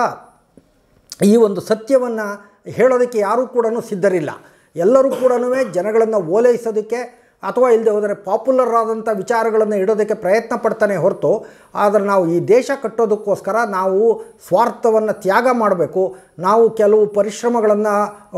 ಈ ಒಂದು ಸತ್ಯವನ್ನು ಹೇಳೋದಕ್ಕೆ ಯಾರೂ ಕೂಡ ಸಿದ್ಧರಿಲ್ಲ ಎಲ್ಲರೂ ಕೂಡ ಜನಗಳನ್ನು ಓಲೈಸೋದಕ್ಕೆ ಅಥವಾ ಇಲ್ಲದೆ ಹೋದರೆ ಪಾಪ್ಯುಲರ್ ಆದಂಥ ವಿಚಾರಗಳನ್ನು ಇಡೋದಕ್ಕೆ ಪ್ರಯತ್ನ ಪಡ್ತಾನೆ ಹೊರತು ಆದರೆ ನಾವು ಈ ದೇಶ ಕಟ್ಟೋದಕ್ಕೋಸ್ಕರ ನಾವು ಸ್ವಾರ್ಥವನ್ನು ತ್ಯಾಗ ಮಾಡಬೇಕು ನಾವು ಕೆಲವು ಪರಿಶ್ರಮಗಳನ್ನು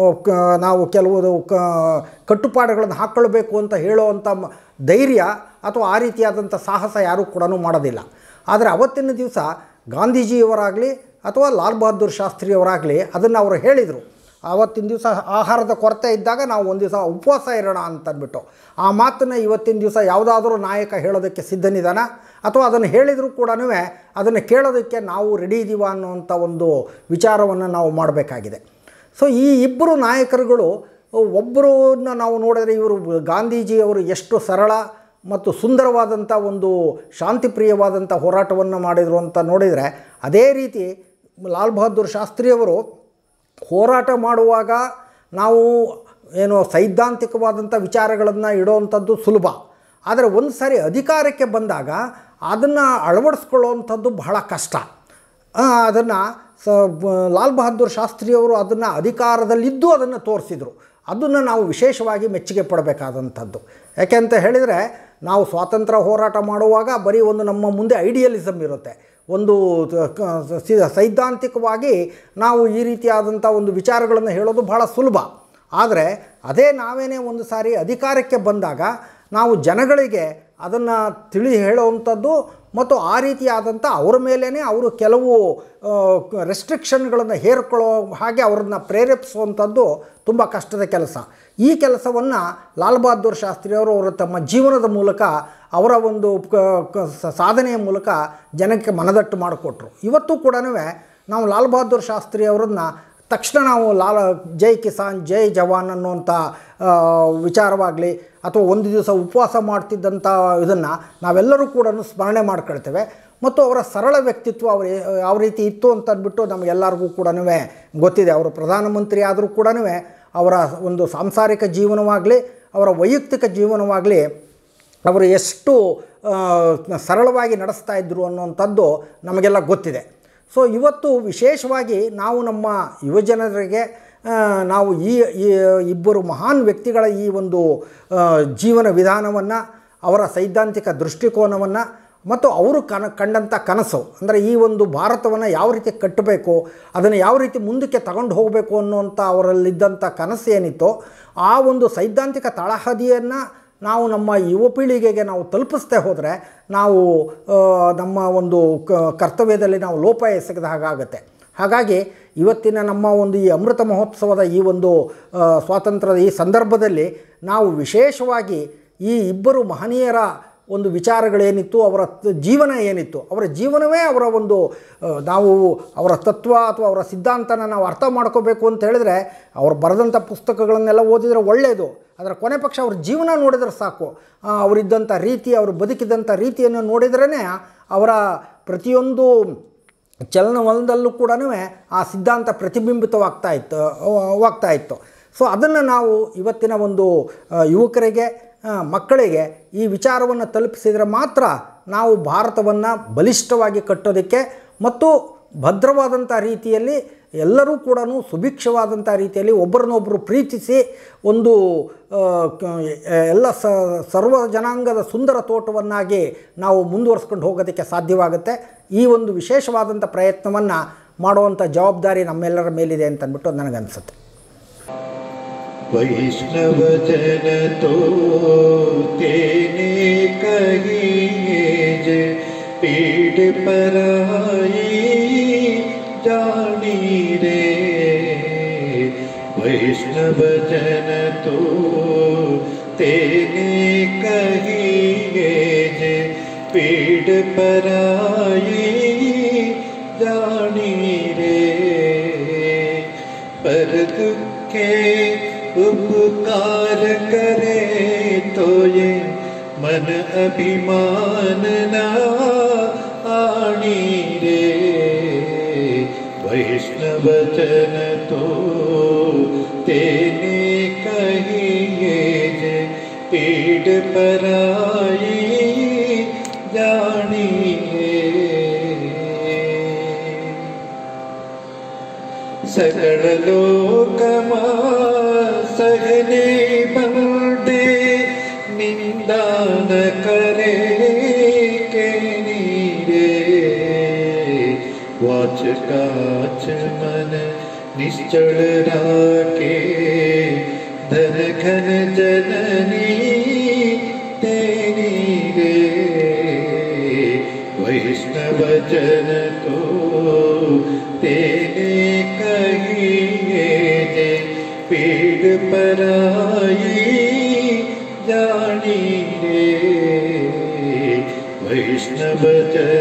ನಾವು ಕೆಲವು ಕ ಕಟ್ಟುಪಾಡುಗಳನ್ನು ಹಾಕ್ಕೊಳ್ಬೇಕು ಅಂತ ಹೇಳುವಂಥ ಮ- ಧೈರ್ಯ ಅಥವಾ ಆ ರೀತಿಯಾದಂಥ ಸಾಹಸ ಯಾರೂ ಕೂಡ ಮಾಡೋದಿಲ್ಲ ಆದರೆ ಅವತ್ತಿನ ದಿವಸ ಗಾಂಧೀಜಿಯವರಾಗಲಿ ಅಥವಾ ಲಾಲ್ ಬಹದ್ದೂರ್ ಶಾಸ್ತ್ರಿಯವರಾಗಲಿ ಅದನ್ನು ಅವರು ಹೇಳಿದರು ಆವತ್ತಿನ ದಿವಸ ಆಹಾರದ ಕೊರತೆ ಇದ್ದಾಗ ನಾವು ಒಂದು ದಿವಸ ಉಪವಾಸ ಇರೋಣ ಅಂತಂದ್ಬಿಟ್ಟು ಆ ಮಾತನ್ನು ಇವತ್ತಿನ ದಿವಸ ಯಾವುದಾದ್ರೂ ನಾಯಕ ಹೇಳೋದಕ್ಕೆ ಸಿದ್ಧನಿದಾನ ಅಥವಾ ಅದನ್ನು ಹೇಳಿದರೂ ಕೂಡ ಅದನ್ನು ಕೇಳೋದಕ್ಕೆ ನಾವು ರೆಡಿ ಇದ್ದೀವ ಅನ್ನುವಂಥ ಒಂದು ವಿಚಾರವನ್ನು ನಾವು ಮಾಡಬೇಕಾಗಿದೆ ಸೊ ಈ ಇಬ್ಬರು ನಾಯಕರುಗಳು ಒಬ್ಬರನ್ನ ನಾವು ನೋಡಿದ್ರೆ ಇವರು ಗಾಂಧೀಜಿಯವರು ಎಷ್ಟು ಸರಳ ಮತ್ತು ಸುಂದರವಾದಂಥ ಒಂದು ಶಾಂತಿಪ್ರಿಯವಾದಂಥ ಹೋರಾಟವನ್ನು ಮಾಡಿದರು ಅಂತ ನೋಡಿದರೆ ಅದೇ ರೀತಿ ಲಾಲ್ ಬಹದ್ದೂರ್ ಶಾಸ್ತ್ರಿಯವರು ಹೋರಾಟ ಮಾಡುವಾಗ ನಾವು ಏನು ಸೈದ್ಧಾಂತಿಕವಾದಂಥ ವಿಚಾರಗಳನ್ನು ಇಡೋವಂಥದ್ದು ಸುಲಭ ಆದರೆ ಒಂದು ಸಾರಿ ಅಧಿಕಾರಕ್ಕೆ ಬಂದಾಗ ಅದನ್ನು ಅಳವಡಿಸ್ಕೊಳ್ಳುವಂಥದ್ದು ಬಹಳ ಕಷ್ಟ ಅದನ್ನು ಸ ಬ- ಲಾಲ್ ಬಹದ್ದೂರ್ ಶಾಸ್ತ್ರಿಯವರು ಅದನ್ನು ಅಧಿಕಾರದಲ್ಲಿದ್ದು ಅದನ್ನು ತೋರಿಸಿದರು ಅದನ್ನು ನಾವು ವಿಶೇಷವಾಗಿ ಮೆಚ್ಚುಗೆ ಪಡಬೇಕಾದಂಥದ್ದು ಯಾಕೆಂತ ಹೇಳಿದರೆ ನಾವು ಸ್ವಾತಂತ್ರ್ಯ ಹೋರಾಟ ಮಾಡುವಾಗ ಬರೀ ಒಂದು ನಮ್ಮ ಮುಂದೆ ಐಡಿಯಲಿಸಮ್ ಇರುತ್ತೆ ಒಂದು ತ- ಕ- ಸಿ- ಸೈದ್ಧಾಂತಿಕವಾಗಿ ನಾವು ಈ ರೀತಿಯಾದಂಥ ಒಂದು ವಿಚಾರಗಳನ್ನು ಹೇಳೋದು ಬಹಳ ಸುಲಭ ಆದರೆ ಅದೇ ನಾವೇನೇ ಒಂದು ಸಾರಿ ಅಧಿಕಾರಕ್ಕೆ ಬಂದಾಗ ನಾವು ಜನಗಳಿಗೆ ಅದನ್ನು ತಿಳಿ ಹೇಳುವಂಥದ್ದು ಮತ್ತು ಆ ರೀತಿಯಾದಂಥ ಅವರ ಮೇಲೇ ಅವರು ಕೆಲವು ರೆಸ್ಟ್ರಿಕ್ಷನ್ಗಳನ್ನು ಹೇರ್ಕೊಳ್ಳೋ ಹಾಗೆ ಅವ್ರನ್ನ ಪ್ರೇರೇಪಿಸುವಂಥದ್ದು ತುಂಬ ಕಷ್ಟದ ಕೆಲಸ ಈ ಕೆಲಸವನ್ನು ಲಾಲ್ ಬಹದ್ದೂರ್ ಶಾಸ್ತ್ರಿಯವರು ಅವರು ತಮ್ಮ ಜೀವನದ ಮೂಲಕ ಅವರ ಒಂದು ಕ- ಕ- ಸ- ಸಾಧನೆಯ ಮೂಲಕ ಜನಕ್ಕೆ ಮನದಟ್ಟು ಮಾಡಿಕೊಟ್ರು ಇವತ್ತು ಕೂಡ ನಾವು ಲಾಲ್ ಬಹದ್ದೂರ್ ಶಾಸ್ತ್ರಿ ಅವರನ್ನ ತಕ್ಷಣ ನಾವು ಲಾಲ ಜೈ ಕಿಸಾನ್ ಜೈ ಜವಾನ್ ಅನ್ನುವಂಥ ಆ, ವಿಚಾರವಾಗಲಿ ಅಥವಾ ಒಂದು ದಿವಸ ಉಪವಾಸ ಮಾಡ್ತಿದ್ದಂಥ ಇದನ್ನು ನಾವೆಲ್ಲರೂ ಕೂಡ ಸ್ಮರಣೆ ಮಾಡ್ಕೊಳ್ತೇವೆ ಮತ್ತು ಅವರ ಸರಳ ವ್ಯಕ್ತಿತ್ವ ಅವರು ಯಾವ ರೀತಿ ಇತ್ತು ಅಂತ ಅಂದ್ಬಿಟ್ಟು ನಮಗೆಲ್ಲರಿಗೂ ಕೂಡ ಗೊತ್ತಿದೆ ಅವರು ಪ್ರಧಾನಮಂತ್ರಿ ಆದರೂ ಕೂಡ ಅವರ ಒಂದು ಸಾಂಸಾರಿಕ ಜೀವನವಾಗಲಿ ಅವರ ವೈಯಕ್ತಿಕ ಜೀವನವಾಗಲಿ ಅವರು ಎಷ್ಟು ಆ, ಸರಳವಾಗಿ ನಡೆಸ್ತಾ ಇದ್ದರು ಅನ್ನುವಂಥದ್ದು ನಮಗೆಲ್ಲ ಗೊತ್ತಿದೆ ಸೊ ಇವತ್ತು ವಿಶೇಷವಾಗಿ ನಾವು ನಮ್ಮ ಯುವಜನರಿಗೆ ಆ, ನಾವು ಈ ಈ ಇಬ್ಬರು ಮಹಾನ್ ವ್ಯಕ್ತಿಗಳ ಈ ಒಂದು ಆ, ಜೀವನ ವಿಧಾನವನ್ನು ಅವರ ಸೈದ್ಧಾಂತಿಕ ದೃಷ್ಟಿಕೋನವನ್ನು ಮತ್ತು ಅವರು ಕನ ಕಂಡಂಥ ಕನಸು ಅಂದರೆ ಈ ಒಂದು ಭಾರತವನ್ನು ಯಾವ ರೀತಿ ಕಟ್ಟಬೇಕು ಅದನ್ನು ಯಾವ ರೀತಿ ಮುಂದಕ್ಕೆ ತಗೊಂಡು ಹೋಗಬೇಕು ಅನ್ನುವಂಥ ಅವರಲ್ಲಿದ್ದಂಥ ಕನಸು ಏನಿತ್ತು ಆ ಒಂದು ಸೈದ್ಧಾಂತಿಕ ತಳಹದಿಯನ್ನು ನಾವು ನಮ್ಮ ಯುವ ಪೀಳಿಗೆಗೆ ನಾವು ತಲುಪಿಸ್ದೇ ಹೋದರೆ ನಾವು ಆ, ನಮ್ಮ ಒಂದು ಕ ಕರ್ತವ್ಯದಲ್ಲಿ ನಾವು ಲೋಪ ಎಸಗದ ಹಾಗಾಗುತ್ತೆ ಹಾಗಾಗಿ ಇವತ್ತಿನ ನಮ್ಮ ಒಂದು ಈ ಅಮೃತ ಮಹೋತ್ಸವದ ಈ ಒಂದು ಆ, ಸ್ವಾತಂತ್ರ್ಯದ ಈ ಸಂದರ್ಭದಲ್ಲಿ ನಾವು ವಿಶೇಷವಾಗಿ ಈ ಇಬ್ಬರು ಮಹನೀಯರ ಒಂದು ವಿಚಾರಗಳೇನಿತ್ತು ಅವರ ತ- ಜೀವನ ಏನಿತ್ತು ಅವರ ಜೀವನವೇ ಅವರ ಒಂದು ಆ, ನಾವು ಅವರ ತತ್ವ ಅಥವಾ ಅವರ ಸಿದ್ಧಾಂತನ ನಾವು ಅರ್ಥ ಮಾಡ್ಕೋಬೇಕು ಅಂತ ಹೇಳಿದ್ರೆ ಅವ್ರು ಬರೆದಂಥ ಪುಸ್ತಕಗಳನ್ನೆಲ್ಲ ಓದಿದರೆ ಒಳ್ಳೆಯದು ಅದರ ಕೊನೆ ಪಕ್ಷ ಅವ್ರ ಜೀವನ ನೋಡಿದ್ರೆ ಸಾಕು ಆ, ಅವರಿದ್ದಂಥ ರೀತಿ ಅವರು ಬದುಕಿದಂಥ ರೀತಿಯನ್ನು ನೋಡಿದ್ರೇ ಅವರ ಪ್ರತಿಯೊಂದು ಚಲನವಲನದಲ್ಲೂ ಕೂಡ ಆ ಸಿದ್ಧಾಂತ ಪ್ರತಿಬಿಂಬಿತವಾಗ್ತಾ ಇತ್ತು ವಾಗ್ತಾ ಇತ್ತು ಸೊ ಅದನ್ನು ನಾವು ಇವತ್ತಿನ ಒಂದು ಆ, ಯುವಕರಿಗೆ ಆ, ಮಕ್ಕಳಿಗೆ ಈ ವಿಚಾರವನ್ನು ತಲುಪಿಸಿದರೆ ಮಾತ್ರ ನಾವು ಭಾರತವನ್ನು ಬಲಿಷ್ಠವಾಗಿ ಕಟ್ಟೋದಕ್ಕೆ ಮತ್ತು ಭದ್ರವಾದಂಥ ರೀತಿಯಲ್ಲಿ ಎಲ್ಲರೂ ಕೂಡ ಸುಭಿಕ್ಷವಾದಂಥ ರೀತಿಯಲ್ಲಿ ಒಬ್ಬರನ್ನೊಬ್ಬರು ಪ್ರೀತಿಸಿ ಒಂದು ಆ, ಕ- ಎಲ್ಲ ಸ ಸರ್ವ ಜನಾಂಗದ ಸುಂದರ ತೋಟವನ್ನಾಗಿ ನಾವು ಮುಂದುವರ್ಸ್ಕೊಂಡು ಹೋಗೋದಕ್ಕೆ ಸಾಧ್ಯವಾಗುತ್ತೆ ಈ ಒಂದು ವಿಶೇಷವಾದಂಥ ಪ್ರಯತ್ನವನ್ನು ಮಾಡುವಂಥ ಜವಾಬ್ದಾರಿ ನಮ್ಮೆಲ್ಲರ ಮೇಲಿದೆ ಅಂತ ಅಂದ್ಬಿಟ್ಟು ನನಗನ್ಸುತ್ತೆ वैष्णव जन तो तेने कहिए जे पीड़ पराई जानी रे वैष्णव जन तो तेने कहिए जे पीड़ पराई जानी रे पर दुखे उपकार करे तो ये मन अभिमान ना आनी रे वैष्णव जन तो तेने कहिए जे पीड़ पराई जानी रे ಸಕಲ ಲೋಕಮ ಸಗನೆ ಬಂದೆ ನಿಂದಾನ ಕರೆ ಕೇಳಿರೆ ವಾಚ ಕಾಚ ಮನ ನಿಶ್ಚಳ ರಾಕೆ ಧನ ಘನ ಜನನಿ तेरी रे वैष्णव जन को तेने कहिए जे पीड़ पराई जानी रे वैष्णव जन